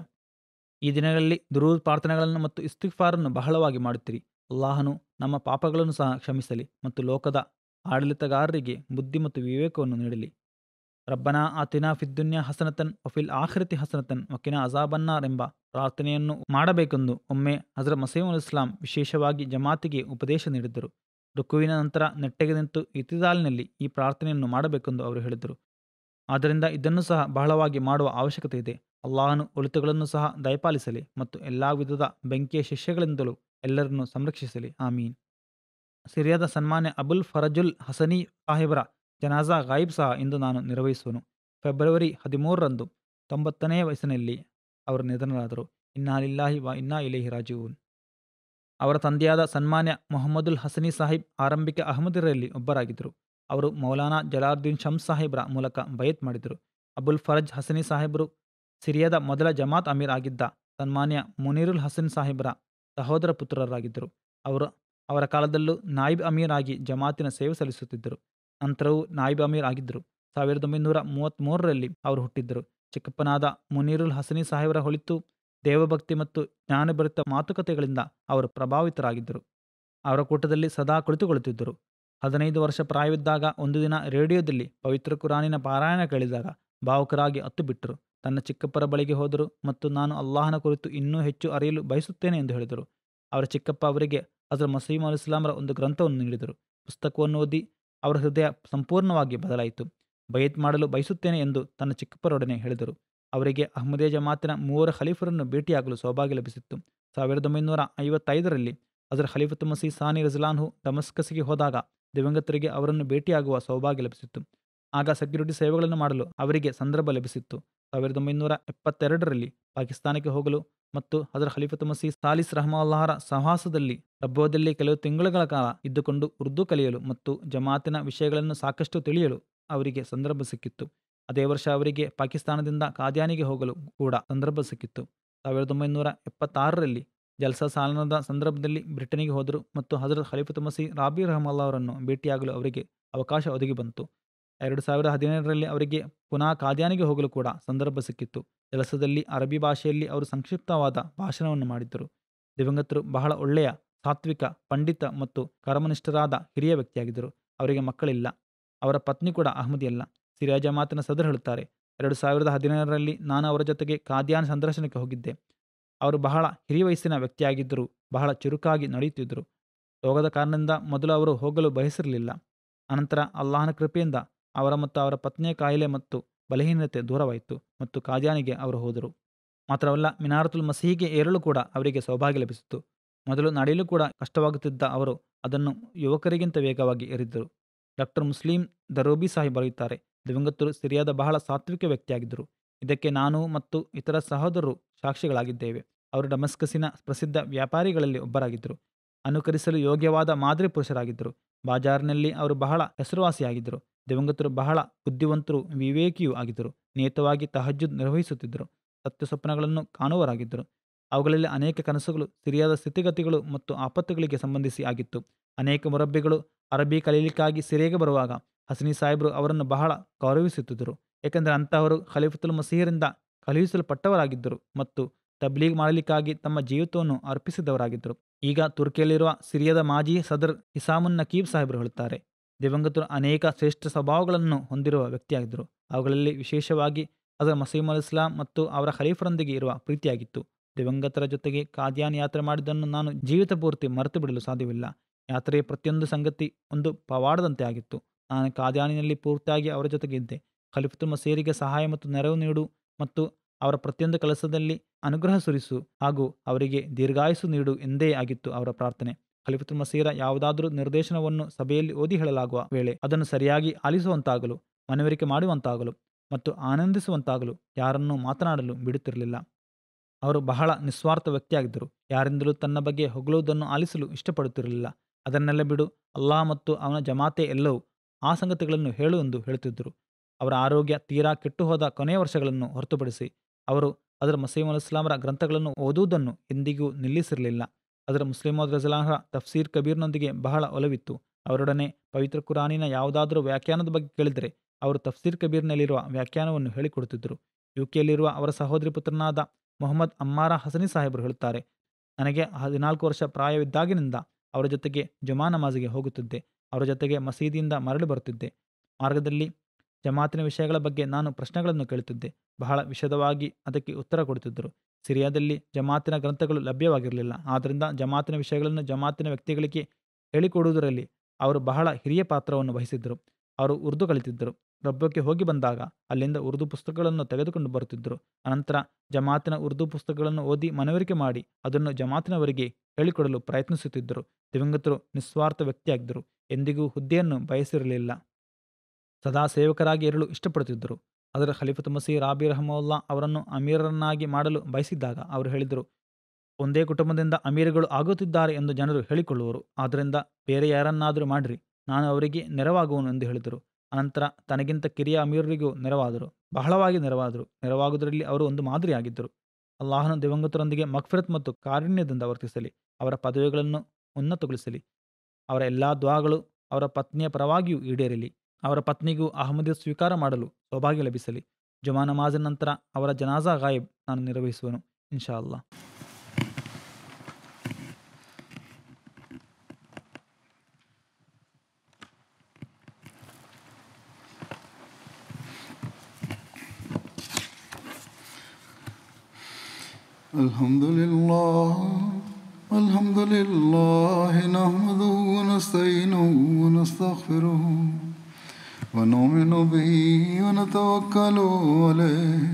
ಈ ದಿನಗಳಲ್ಲಿ ದುರೂದ್ ಪ್ರಾರ್ಥನೆಗಳನ್ನು ಮತ್ತು ಇಸ್ತಿಫಾರನ್ನು ಬಹಳವಾಗಿ ಮಾಡುತ್ತೀರಿ ಅಲ್ಲಾಹನು ನಮ್ಮ ಪಾಪಗಳನ್ನು ಸಹ ಕ್ಷಮಿಸಲಿ ಮತ್ತು ಲೋಕದ ಆಡಳಿತಗಾರರಿಗೆ ಬುದ್ಧಿ ಮತ್ತು ವಿವೇಕವನ್ನು ನೀಡಲಿ ರಬ್ಬನಾ ಆತಿನಾ ಫಿದ್ದುನ್ಯಾ ಹಸನತನ್ ವಫಿಲ್ ಆಖರತಿ ಹಸನತನ್ ವಕಿನ ಅಜಾಬನ್ನಾರ್ ಎಂಬ ಪ್ರಾರ್ಥನೆಯನ್ನು ಮಾಡಬೇಕೆಂದು ಒಮ್ಮೆ ಹಜರತ್ ಮಸೀಮುಲ್ ಇಸ್ಲಾಂ ವಿಶೇಷವಾಗಿ ಜಮಾತಿಗೆ ಉಪದೇಶ ನೀಡಿದ್ದರು ರುಕುವಿನ ನಂತರ ನೆಟ್ಟಗೆ ನಿಂತು ಇತಿದಾಲಿನಲ್ಲಿ ಈ ಪ್ರಾರ್ಥನೆಯನ್ನು ಮಾಡಬೇಕೆಂದು ಅವರು ಹೇಳಿದರು ಆದ್ದರಿಂದ ಇದನ್ನು ಸಹ ಬಹಳವಾಗಿ ಮಾಡುವ ಅವಶ್ಯಕತೆ ಇದೆ ಅಲ್ಲಾಹನು ಒಳಿತುಗಳನ್ನು ಸಹ ದಯಪಾಲಿಸಲಿ ಮತ್ತು ಎಲ್ಲ ವಿಧದ ಬೆಂಕಿಯ ಶಿಷ್ಯಗಳಿಂದಲೂ ಎಲ್ಲರನ್ನೂ ಸಂರಕ್ಷಿಸಲಿ ಆಮೀನ್ ಸಿರಿಯಾದ ಸನ್ಮಾನ್ಯ ಅಬುಲ್ ಫರಜುಲ್ ಹಸನಿ ಸಾಹಿಬರ ಜನಾಜಾ ಗಾಯಿಬ್ ಸಹ ಇಂದು ನಾನು ನಿರ್ವಹಿಸುವನು ಫೆಬ್ರವರಿ ಹದಿಮೂರರಂದು ತೊಂಬತ್ತನೇ ವಯಸ್ಸಿನಲ್ಲಿ ಅವರು ನಿಧನರಾದರು ಇನ್ನಾಲಿಲ್ಲಾಹಿ ವ ಇನ್ನಾ ಇಲೇಹಿ ರಾಜೀವೂನ್ ಅವರ ತಂದೆಯಾದ ಸನ್ಮಾನ್ಯ ಮೊಹಮ್ಮದುಲ್ ಹಸನಿ ಸಾಹಿಬ್ ಆರಂಭಿಕ ಅಹಮದಿರಲ್ಲಿ ಒಬ್ಬರಾಗಿದ್ದರು ಅವರು ಮೌಲಾನಾ ಜಲಾಲ್ದೀನ್ ಶಮ್ಸ್ ಸಾಹಿಬ್ರ ಮೂಲಕ ಬಯತ್ ಮಾಡಿದರು ಅಬುಲ್ ಫರಜ್ ಹಸನಿ ಸಾಹಿಬರು ಸಿರಿಯಾದ ಮೊದಲ ಜಮಾತ್ ಅಮೀರ್ ಆಗಿದ್ದ ಸನ್ಮಾನ್ಯ ಮುನೀರುಲ್ ಹಸನ್ ಸಾಹಿಬ್ರ ಸಹೋದರ ಪುತ್ರರಾಗಿದ್ದರು ಅವರು ಅವರ ಕಾಲದಲ್ಲೂ ನಾಯಿಬ್ ಅಮೀರ್ ಆಗಿ ಜಮಾತಿನ ಸೇವೆ ಸಲ್ಲಿಸುತ್ತಿದ್ದರು ನಂತರವೂ ನಾಯಿಬ್ ಅಮೀರ್ ಆಗಿದ್ದರು ಸಾವಿರದ ಒಂಬೈನೂರ ಮೂವತ್ತ್ಮೂರರಲ್ಲಿ ಅವರು ಹುಟ್ಟಿದ್ದರು ಚಿಕ್ಕಪ್ಪನಾದ ಮುನೀರುಲ್ ಹಸನಿ ಸಾಹೇಬರ ಹೊಳಿತು ದೇವಭಕ್ತಿ ಮತ್ತು ಜ್ಞಾನಭರಿತ ಮಾತುಕತೆಗಳಿಂದ ಅವರು ಪ್ರಭಾವಿತರಾಗಿದ್ದರು ಅವರ ಕೂಟದಲ್ಲಿ ಸದಾ ಕುಳಿತುಕೊಳ್ಳುತ್ತಿದ್ದರು ಹದಿನೈದು ವರ್ಷ ಪ್ರಾಯವಿದ್ದಾಗ ಒಂದು ದಿನ ರೇಡಿಯೋದಲ್ಲಿ ಪವಿತ್ರ ಕುರಾನಿನ ಪಾರಾಯಣ ಕೇಳಿದಾಗ ಭಾವುಕರಾಗಿ ಹತ್ತು ಬಿಟ್ಟರು ತನ್ನ ಚಿಕ್ಕಪ್ಪರ ಬಳಿಗೆ ಹೋದರು ಮತ್ತು ನಾನು ಅಲ್ಲಾಹನ ಕುರಿತು ಇನ್ನೂ ಹೆಚ್ಚು ಅರಿಯಲು ಬಯಸುತ್ತೇನೆ ಎಂದು ಹೇಳಿದರು ಅವರ ಚಿಕ್ಕಪ್ಪ ಅವರಿಗೆ ಅದರ ಮಸೀಮ್ ಅಲ್ ಇಸ್ಲಾಮರ ಒಂದು ಗ್ರಂಥವನ್ನು ನೀಡಿದರು ಪುಸ್ತಕವನ್ನು ಓದಿ ಅವರ ಹೃದಯ ಸಂಪೂರ್ಣವಾಗಿ ಬದಲಾಯಿತು ಬಯತ್ ಮಾಡಲು ಬಯಸುತ್ತೇನೆ ಎಂದು ತನ್ನ ಚಿಕ್ಕಪ್ಪರೊಡನೆ ಹೇಳಿದರು ಅವರಿಗೆ ಅಹ್ಮದೇ ಜಮಾತಿನ ಮೂವರ ಖಲೀಫರನ್ನು ಭೇಟಿಯಾಗಲು ಸೌಭಾಗ್ಯ ಲಭಿಸಿತ್ತು ಸಾವಿರದ ಒಂಬೈನೂರ ಐವತ್ತೈದರಲ್ಲಿ ಅದರ ಖಲೀಫತ್ ಮಸೀ ಸಾನಿ ರಜಲಾನ್ಹು ಡಮಸ್ಕಸ್ಗೆ ಹೋದಾಗ ದಿವಂಗತರಿಗೆ ಅವರನ್ನು ಭೇಟಿಯಾಗುವ ಸೌಭಾಗ್ಯ ಲಭಿಸಿತ್ತು ಆಗ ಸೆಕ್ಯೂರಿಟಿ ಸೇವೆಗಳನ್ನು ಮಾಡಲು ಅವರಿಗೆ ಸಂದರ್ಭ ಲಭಿಸಿತ್ತು ಸಾವಿರದ ಒಂಬೈನೂರ ಎಪ್ಪತ್ತೆರಡರಲ್ಲಿ ಪಾಕಿಸ್ತಾನಕ್ಕೆ ಹೋಗಲು ಮತ್ತು ಅದರ ಖಲೀಫತ್ ಮಸೀ ಸಾಲಿಸ್ ರಹಮಲ್ಲಹರ ಸಹವಾಸದಲ್ಲಿ ರಬ್ಬೋದಲ್ಲಿ ಕೆಲವು ತಿಂಗಳುಗಳ ಕಾಲ ಇದ್ದುಕೊಂಡು ಉರ್ದು ಕಲಿಯಲು ಮತ್ತು ಜಮಾತಿನ ವಿಷಯಗಳನ್ನು ಸಾಕಷ್ಟು ತಿಳಿಯಲು ಅವರಿಗೆ ಸಂದರ್ಭ ಸಿಕ್ಕಿತ್ತು ಅದೇ ವರ್ಷ ಅವರಿಗೆ ಪಾಕಿಸ್ತಾನದಿಂದ ಕಾದ್ಯಾನಿಗೆ ಹೋಗಲು ಕೂಡ ಸಂದರ್ಭ ಸಿಕ್ಕಿತ್ತು ಸಾವಿರದ ಒಂಬೈನೂರ ಎಪ್ಪತ್ತಾರರಲ್ಲಿ ಜಲ್ಸಾ ಸಾಲನದ ಸಂದರ್ಭದಲ್ಲಿ ಬ್ರಿಟನ್ನಿಗೆ ಹೋದರು ಮತ್ತು ಹಜರತ್ ಖಲೀಫತ್ ಮಸಿ ರಾಬಿ ರಹಮಲ್ಲ ಅವರನ್ನು ಭೇಟಿಯಾಗಲು ಅವರಿಗೆ ಅವಕಾಶ ಒದಗಿ ಬಂತು ಎರಡು ಸಾವಿರದ ಹದಿನೇಳರಲ್ಲಿ ಅವರಿಗೆ ಪುನಃ ಕಾದ್ಯಾನಿಗೆ ಹೋಗಲು ಕೂಡ ಸಂದರ್ಭ ಸಿಕ್ಕಿತ್ತು ಜಲಸದಲ್ಲಿ ಅರಬಿ ಭಾಷೆಯಲ್ಲಿ ಅವರು ಸಂಕ್ಷಿಪ್ತವಾದ ಭಾಷಣವನ್ನು ಮಾಡಿದ್ದರು ದಿವಂಗತರು ಬಹಳ ಒಳ್ಳೆಯ ಸಾತ್ವಿಕ ಪಂಡಿತ ಮತ್ತು ಕರ್ಮನಿಷ್ಠರಾದ ಹಿರಿಯ ವ್ಯಕ್ತಿಯಾಗಿದ್ದರು ಅವರಿಗೆ ಮಕ್ಕಳಿಲ್ಲ ಅವರ ಪತ್ನಿ ಕೂಡ ಅಹಮದಿಯಲ್ಲ ಸಿರಿಯಾ ಜಮಾತಿನ ಸದರ್ ಹೇಳುತ್ತಾರೆ ಎರಡು ಸಾವಿರದ ಹದಿನೇಳರಲ್ಲಿ ನಾನು ಅವರ ಜೊತೆಗೆ ಕಾದ್ಯಾನ್ ಸಂದರ್ಶನಕ್ಕೆ ಹೋಗಿದ್ದೆ ಅವರು ಬಹಳ ಹಿರಿಯ ವಯಸ್ಸಿನ ವ್ಯಕ್ತಿಯಾಗಿದ್ದರು ಬಹಳ ಚುರುಕಾಗಿ ನಡೆಯುತ್ತಿದ್ದರು ರೋಗದ ಕಾರಣದಿಂದ ಮೊದಲು ಅವರು ಹೋಗಲು ಬಯಸಿರಲಿಲ್ಲ ಅನಂತರ ಅಲ್ಲಾಹನ ಕೃಪೆಯಿಂದ ಅವರ ಮತ್ತು ಅವರ ಪತ್ನಿಯ ಕಾಯಿಲೆ ಮತ್ತು ಬಲಹೀನತೆ ದೂರವಾಯಿತು ಮತ್ತು ಕಾದ್ಯಾನಿಗೆ ಅವರು ಹೋದರು ಮಾತ್ರವಲ್ಲ ಮಿನಾರತುಲ್ ಮಸೀಹಿಗೆ ಏರಲು ಕೂಡ ಅವರಿಗೆ ಸೌಭಾಗ್ಯ ಲಭಿಸಿತು ಮೊದಲು ನಡೆಯಲು ಕೂಡ ಕಷ್ಟವಾಗುತ್ತಿದ್ದ ಅವರು ಅದನ್ನು ಯುವಕರಿಗಿಂತ ವೇಗವಾಗಿ ಏರಿದ್ದರು ಡಾಕ್ಟರ್ ಮುಸ್ಲಿಂ ದರೋಬಿ ಸಾಹಿಬ್ ಬರೆಯುತ್ತಾರೆ ದಿವಂಗತರು ಸಿರಿಯಾದ ಬಹಳ ಸಾತ್ವಿಕ ವ್ಯಕ್ತಿಯಾಗಿದ್ದರು ಇದಕ್ಕೆ ನಾನು ಮತ್ತು ಇತರ ಸಹೋದರರು ಸಾಕ್ಷಿಗಳಾಗಿದ್ದೇವೆ ಅವರು ಡಮಸ್ಕಸಿನ ಪ್ರಸಿದ್ಧ ವ್ಯಾಪಾರಿಗಳಲ್ಲಿ ಒಬ್ಬರಾಗಿದ್ದರು ಅನುಕರಿಸಲು ಯೋಗ್ಯವಾದ ಮಾದರಿ ಪುರುಷರಾಗಿದ್ದರು ಬಾಜಾರ್ನಲ್ಲಿ ಅವರು ಬಹಳ ಹೆಸರುವಾಸಿಯಾಗಿದ್ದರು ದಿವಂಗತರು ಬಹಳ ಬುದ್ಧಿವಂತರು ವಿವೇಕಿಯೂ ಆಗಿದ್ದರು ನಿಯತವಾಗಿ ತಹಜ್ಜುದ್ ನಿರ್ವಹಿಸುತ್ತಿದ್ದರು ಸತ್ಯ ಸ್ವಪ್ನಗಳನ್ನು ಕಾಣುವರಾಗಿದ್ದರು ಅವುಗಳಲ್ಲಿ ಅನೇಕ ಕನಸುಗಳು ಸಿರಿಯಾದ ಸ್ಥಿತಿಗತಿಗಳು ಮತ್ತು ಆಪತ್ತುಗಳಿಗೆ ಸಂಬಂಧಿಸಿ ಆಗಿತ್ತು ಅನೇಕ ಮುರಬ್ಬಿಗಳು ಅರಬಿ ಕಲೀಲಿಕ್ಕಾಗಿ ಸಿರೆಗೆ ಬರುವಾಗ ಹಸನಿ ಸಾಹೇಬರು ಅವರನ್ನು ಬಹಳ ಗೌರವಿಸುತ್ತಿದ್ದರು ಏಕೆಂದರೆ ಅಂತಹವರು ಖಲೀಫತುಲ್ ಮಸೀಹರಿಂದ ಕಳುಹಿಸಲ್ಪಟ್ಟವರಾಗಿದ್ದರು ಮತ್ತು ತಬ್ಲೀಗ್ ಮಾಡಲಿಕ್ಕಾಗಿ ತಮ್ಮ ಜೀವಿತವನ್ನು ಅರ್ಪಿಸಿದವರಾಗಿದ್ದರು ಈಗ ತುರ್ಕಿಯಲ್ಲಿರುವ ಸಿರಿಯಾದ ಮಾಜಿ ಸದರ್ ಇಸಾಮುನ್ ನಕೀಬ್ ಸಾಹೇಬರು ಹೇಳುತ್ತಾರೆ ದಿವಂಗತರು ಅನೇಕ ಶ್ರೇಷ್ಠ ಸ್ವಭಾವಗಳನ್ನು ಹೊಂದಿರುವ ವ್ಯಕ್ತಿಯಾಗಿದ್ದರು ಅವುಗಳಲ್ಲಿ ವಿಶೇಷವಾಗಿ ಅದರ ಮಸೀಮ್ ಅಲ್ ಇಸ್ಲಾಂ ಮತ್ತು ಅವರ ಖಲೀಫರೊಂದಿಗೆ ಇರುವ ಪ್ರೀತಿಯಾಗಿತ್ತು ದಿವಂಗತರ ಜೊತೆಗೆ ಕಾದ್ಯಾನ್ ಯಾತ್ರೆ ಮಾಡಿದ್ದನ್ನು ನಾನು ಜೀವಿತ ಪೂರ್ತಿ ಮರೆತು ಬಿಡಲು ಸಾಧ್ಯವಿಲ್ಲ ಯಾತ್ರೆಯ ಪ್ರತಿಯೊಂದು ಸಂಗತಿ ಒಂದು ಪವಾಡದಂತೆ ಆಗಿತ್ತು ನಾನು ಕಾದ್ಯಾನಿನಲ್ಲಿ ಪೂರ್ತಿಯಾಗಿ ಅವರ ಜೊತೆಗೆ ಇದ್ದೆ ಖಲೀಫತುಲ್ ಮಸೀರಿಗೆ ಸಹಾಯ ಮತ್ತು ನೆರವು ನೀಡು ಮತ್ತು ಅವರ ಪ್ರತಿಯೊಂದು ಕೆಲಸದಲ್ಲಿ ಅನುಗ್ರಹ ಸುರಿಸು ಹಾಗೂ ಅವರಿಗೆ ದೀರ್ಘಾಯುಸು ನೀಡು ಎಂದೇ ಆಗಿತ್ತು ಅವರ ಪ್ರಾರ್ಥನೆ ಖಲೀಫತುಲ್ ಮಸೀರ ಯಾವುದಾದರೂ ನಿರ್ದೇಶನವನ್ನು ಸಭೆಯಲ್ಲಿ ಓದಿ ಹೇಳಲಾಗುವ ವೇಳೆ ಅದನ್ನು ಸರಿಯಾಗಿ ಆಲಿಸುವಂತಾಗಲು ಮನವರಿಕೆ ಮಾಡುವಂತಾಗಲು ಮತ್ತು ಆನಂದಿಸುವಂತಾಗಲು ಯಾರನ್ನೂ ಮಾತನಾಡಲು ಬಿಡುತ್ತಿರಲಿಲ್ಲ ಅವರು ಬಹಳ ನಿಸ್ವಾರ್ಥ ವ್ಯಕ್ತಿಯಾಗಿದ್ದರು ಯಾರಿಂದಲೂ ತನ್ನ ಬಗ್ಗೆ ಹೊಗಳುವುದನ್ನು ಆಲಿಸಲು ಇಷ್ಟಪಡುತ್ತಿರಲಿಲ್ಲ ಅದನ್ನೆಲ್ಲ ಬಿಡು ಅಲ್ಲಾಹ್ ಮತ್ತು ಅವನ ಜಮಾತೆ ಎಲ್ಲವೂ ಆ ಸಂಗತಿಗಳನ್ನು ಹೇಳು ಎಂದು ಹೇಳುತ್ತಿದ್ದರು ಅವರ ಆರೋಗ್ಯ ತೀರಾ ಕೆಟ್ಟು ಹೋದ ಕೊನೆಯ ವರ್ಷಗಳನ್ನು ಹೊರತುಪಡಿಸಿ ಅವರು ಅದರ ಮಸೀಮ್ ಅಲ್ ಇಸ್ಲಾಮರ ಗ್ರಂಥಗಳನ್ನು ಓದುವುದನ್ನು ಎಂದಿಗೂ ನಿಲ್ಲಿಸಿರಲಿಲ್ಲ ಅದರ ಮುಸ್ಲಿಮೋದ್ ರಜಲಾಹರ ತಫ್ಸೀರ್ ಕಬೀರ್ನೊಂದಿಗೆ ಬಹಳ ಒಲವಿತ್ತು ಅವರೊಡನೆ ಪವಿತ್ರ ಕುರಾನಿನ ಯಾವುದಾದರೂ ವ್ಯಾಖ್ಯಾನದ ಬಗ್ಗೆ ಕೇಳಿದರೆ ಅವರು ತಫ್ಸೀರ್ ಕಬೀರ್ನಲ್ಲಿರುವ ವ್ಯಾಖ್ಯಾನವನ್ನು ಹೇಳಿಕೊಡುತ್ತಿದ್ದರು ಯುಕೆಯಲ್ಲಿರುವ ಅವರ ಸಹೋದರಿ ಪುತ್ರನಾದ ಮೊಹಮ್ಮದ್ ಅಮ್ಮಾರ ಹಸನಿ ಸಾಹೇಬರು ಹೇಳುತ್ತಾರೆ ನನಗೆ ಹದಿನಾಲ್ಕು ವರ್ಷ ಪ್ರಾಯವಿದ್ದಾಗಿನಿಂದ ಅವರ ಜೊತೆಗೆ ಜುಮಾ ನಮಾಜಿಗೆ ಹೋಗುತ್ತಿದ್ದೆ ಅವರ ಜೊತೆಗೆ ಮಸೀದಿಯಿಂದ ಮರಳಿ ಬರುತ್ತಿದ್ದೆ ಮಾರ್ಗದಲ್ಲಿ ಜಮಾತಿನ ವಿಷಯಗಳ ಬಗ್ಗೆ ನಾನು ಪ್ರಶ್ನೆಗಳನ್ನು ಕೇಳುತ್ತಿದ್ದೆ ಬಹಳ ವಿಶದವಾಗಿ ಅದಕ್ಕೆ ಉತ್ತರ ಕೊಡುತ್ತಿದ್ದರು ಸಿರಿಯಾದಲ್ಲಿ ಜಮಾತಿನ ಗ್ರಂಥಗಳು ಲಭ್ಯವಾಗಿರಲಿಲ್ಲ ಆದ್ದರಿಂದ ಜಮಾತಿನ ವಿಷಯಗಳನ್ನು ಜಮಾತಿನ ವ್ಯಕ್ತಿಗಳಿಗೆ ಹೇಳಿಕೊಡುವುದರಲ್ಲಿ ಅವರು ಬಹಳ ಹಿರಿಯ ಪಾತ್ರವನ್ನು ವಹಿಸಿದ್ದರು ಅವರು ಉರ್ದು ಕಲಿತಿದ್ದರು ರಬ್ಬಕ್ಕೆ ಹೋಗಿ ಬಂದಾಗ ಅಲ್ಲಿಂದ ಉರ್ದು ಪುಸ್ತಕಗಳನ್ನು ತೆಗೆದುಕೊಂಡು ಬರುತ್ತಿದ್ದರು ಅನಂತರ ಜಮಾತಿನ ಉರ್ದು ಪುಸ್ತಕಗಳನ್ನು ಓದಿ ಮನವರಿಕೆ ಮಾಡಿ ಅದನ್ನು ಜಮಾತಿನವರಿಗೆ ಹೇಳಿಕೊಡಲು ಪ್ರಯತ್ನಿಸುತ್ತಿದ್ದರು ದಿವಂಗತರು ನಿಸ್ವಾರ್ಥ ವ್ಯಕ್ತಿಯಾಗಿದ್ದರು ಎಂದಿಗೂ ಹುದ್ದೆಯನ್ನು ಬಯಸಿರಲಿಲ್ಲ ಸದಾ ಸೇವಕರಾಗಿ ಇರಲು ಇಷ್ಟಪಡುತ್ತಿದ್ದರು ಅದರ ಖಲೀಫತ್ ಮಸೀ ರಾಬಿ ರಹಮುಲ್ಲಾ ಅವರನ್ನು ಅಮೀರರನ್ನಾಗಿ ಮಾಡಲು ಬಯಸಿದ್ದಾಗ ಅವರು ಹೇಳಿದರು ಒಂದೇ ಕುಟುಂಬದಿಂದ ಅಮೀರ್ಗಳು ಆಗುತ್ತಿದ್ದಾರೆ ಎಂದು ಜನರು ಹೇಳಿಕೊಳ್ಳುವರು ಆದ್ದರಿಂದ ಬೇರೆ ಯಾರನ್ನಾದರೂ ಮಾಡಿರಿ ನಾನು ಅವರಿಗೆ ನೆರವಾಗುವನು ಎಂದು ಹೇಳಿದರು ಅನಂತರ ತನಗಿಂತ ಕಿರಿಯ ಅಮೀರರಿಗೂ ನೆರವಾದರು ಬಹಳವಾಗಿ ನೆರವಾದರು ನೆರವಾಗುವುದರಲ್ಲಿ ಅವರು ಒಂದು ಮಾದರಿಯಾಗಿದ್ದರು ಅಲ್ಲಾಹನು ದಿವಂಗತರೊಂದಿಗೆ ಮಕ್ಫಿರತ್ ಮತ್ತು ಕಾರುಣ್ಯದಿಂದ ವರ್ತಿಸಲಿ ಅವರ ಪದವಿಗಳನ್ನು ಉನ್ನತಗೊಳಿಸಲಿ ಅವರ ಎಲ್ಲ ದ್ವಾಗಳು ಅವರ ಪತ್ನಿಯ ಪರವಾಗಿಯೂ ಈಡೇರಲಿ ಅವರ ಪತ್ನಿಗೂ ಅಹಮದಿ ಸ್ವೀಕಾರ ಮಾಡಲು ಸೌಭಾಗ್ಯ ಲಭಿಸಲಿ ಜುಮಾ ನಮಾಜಿನ ನಂತರ ಅವರ ಜನಾಜಾ ಗಾಯಬ್ ನಾನು ನಿರ್ವಹಿಸುವನು ಇನ್ಶಾ ಅಲ್ಲಾ الحمد لله الحمد لله نحمده ونستعينه ونستغفره ونؤمن به ونتوكل عليه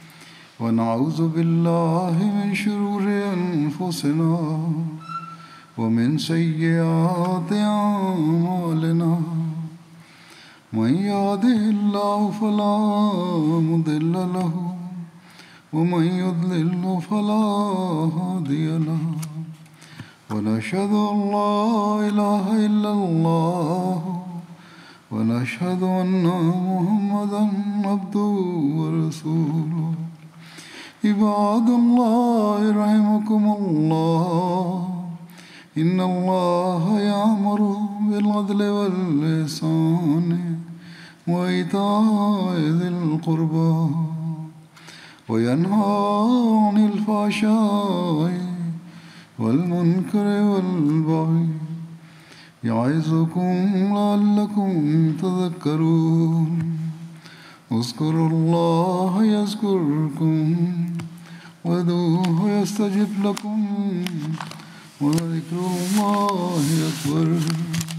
ونعوذ بالله من شرور أنفسنا ومن سيئات أعمالنا من يهده الله فلا مضل له ومن يضلل فلا هادي له ونشهد أن لا إله إلا الله ونشهد أن محمدا عبده ورسوله عباد الله رحمكم الله إن الله يأمر بالعدل والإحسان وإيتاء ذي القربى وينهى عن الفحشاء والمنكر والبغي يعظكم لعلكم تذكرون اذكروا الله يذكركم وادعوه يستجب لكم ولذكر الله أكبر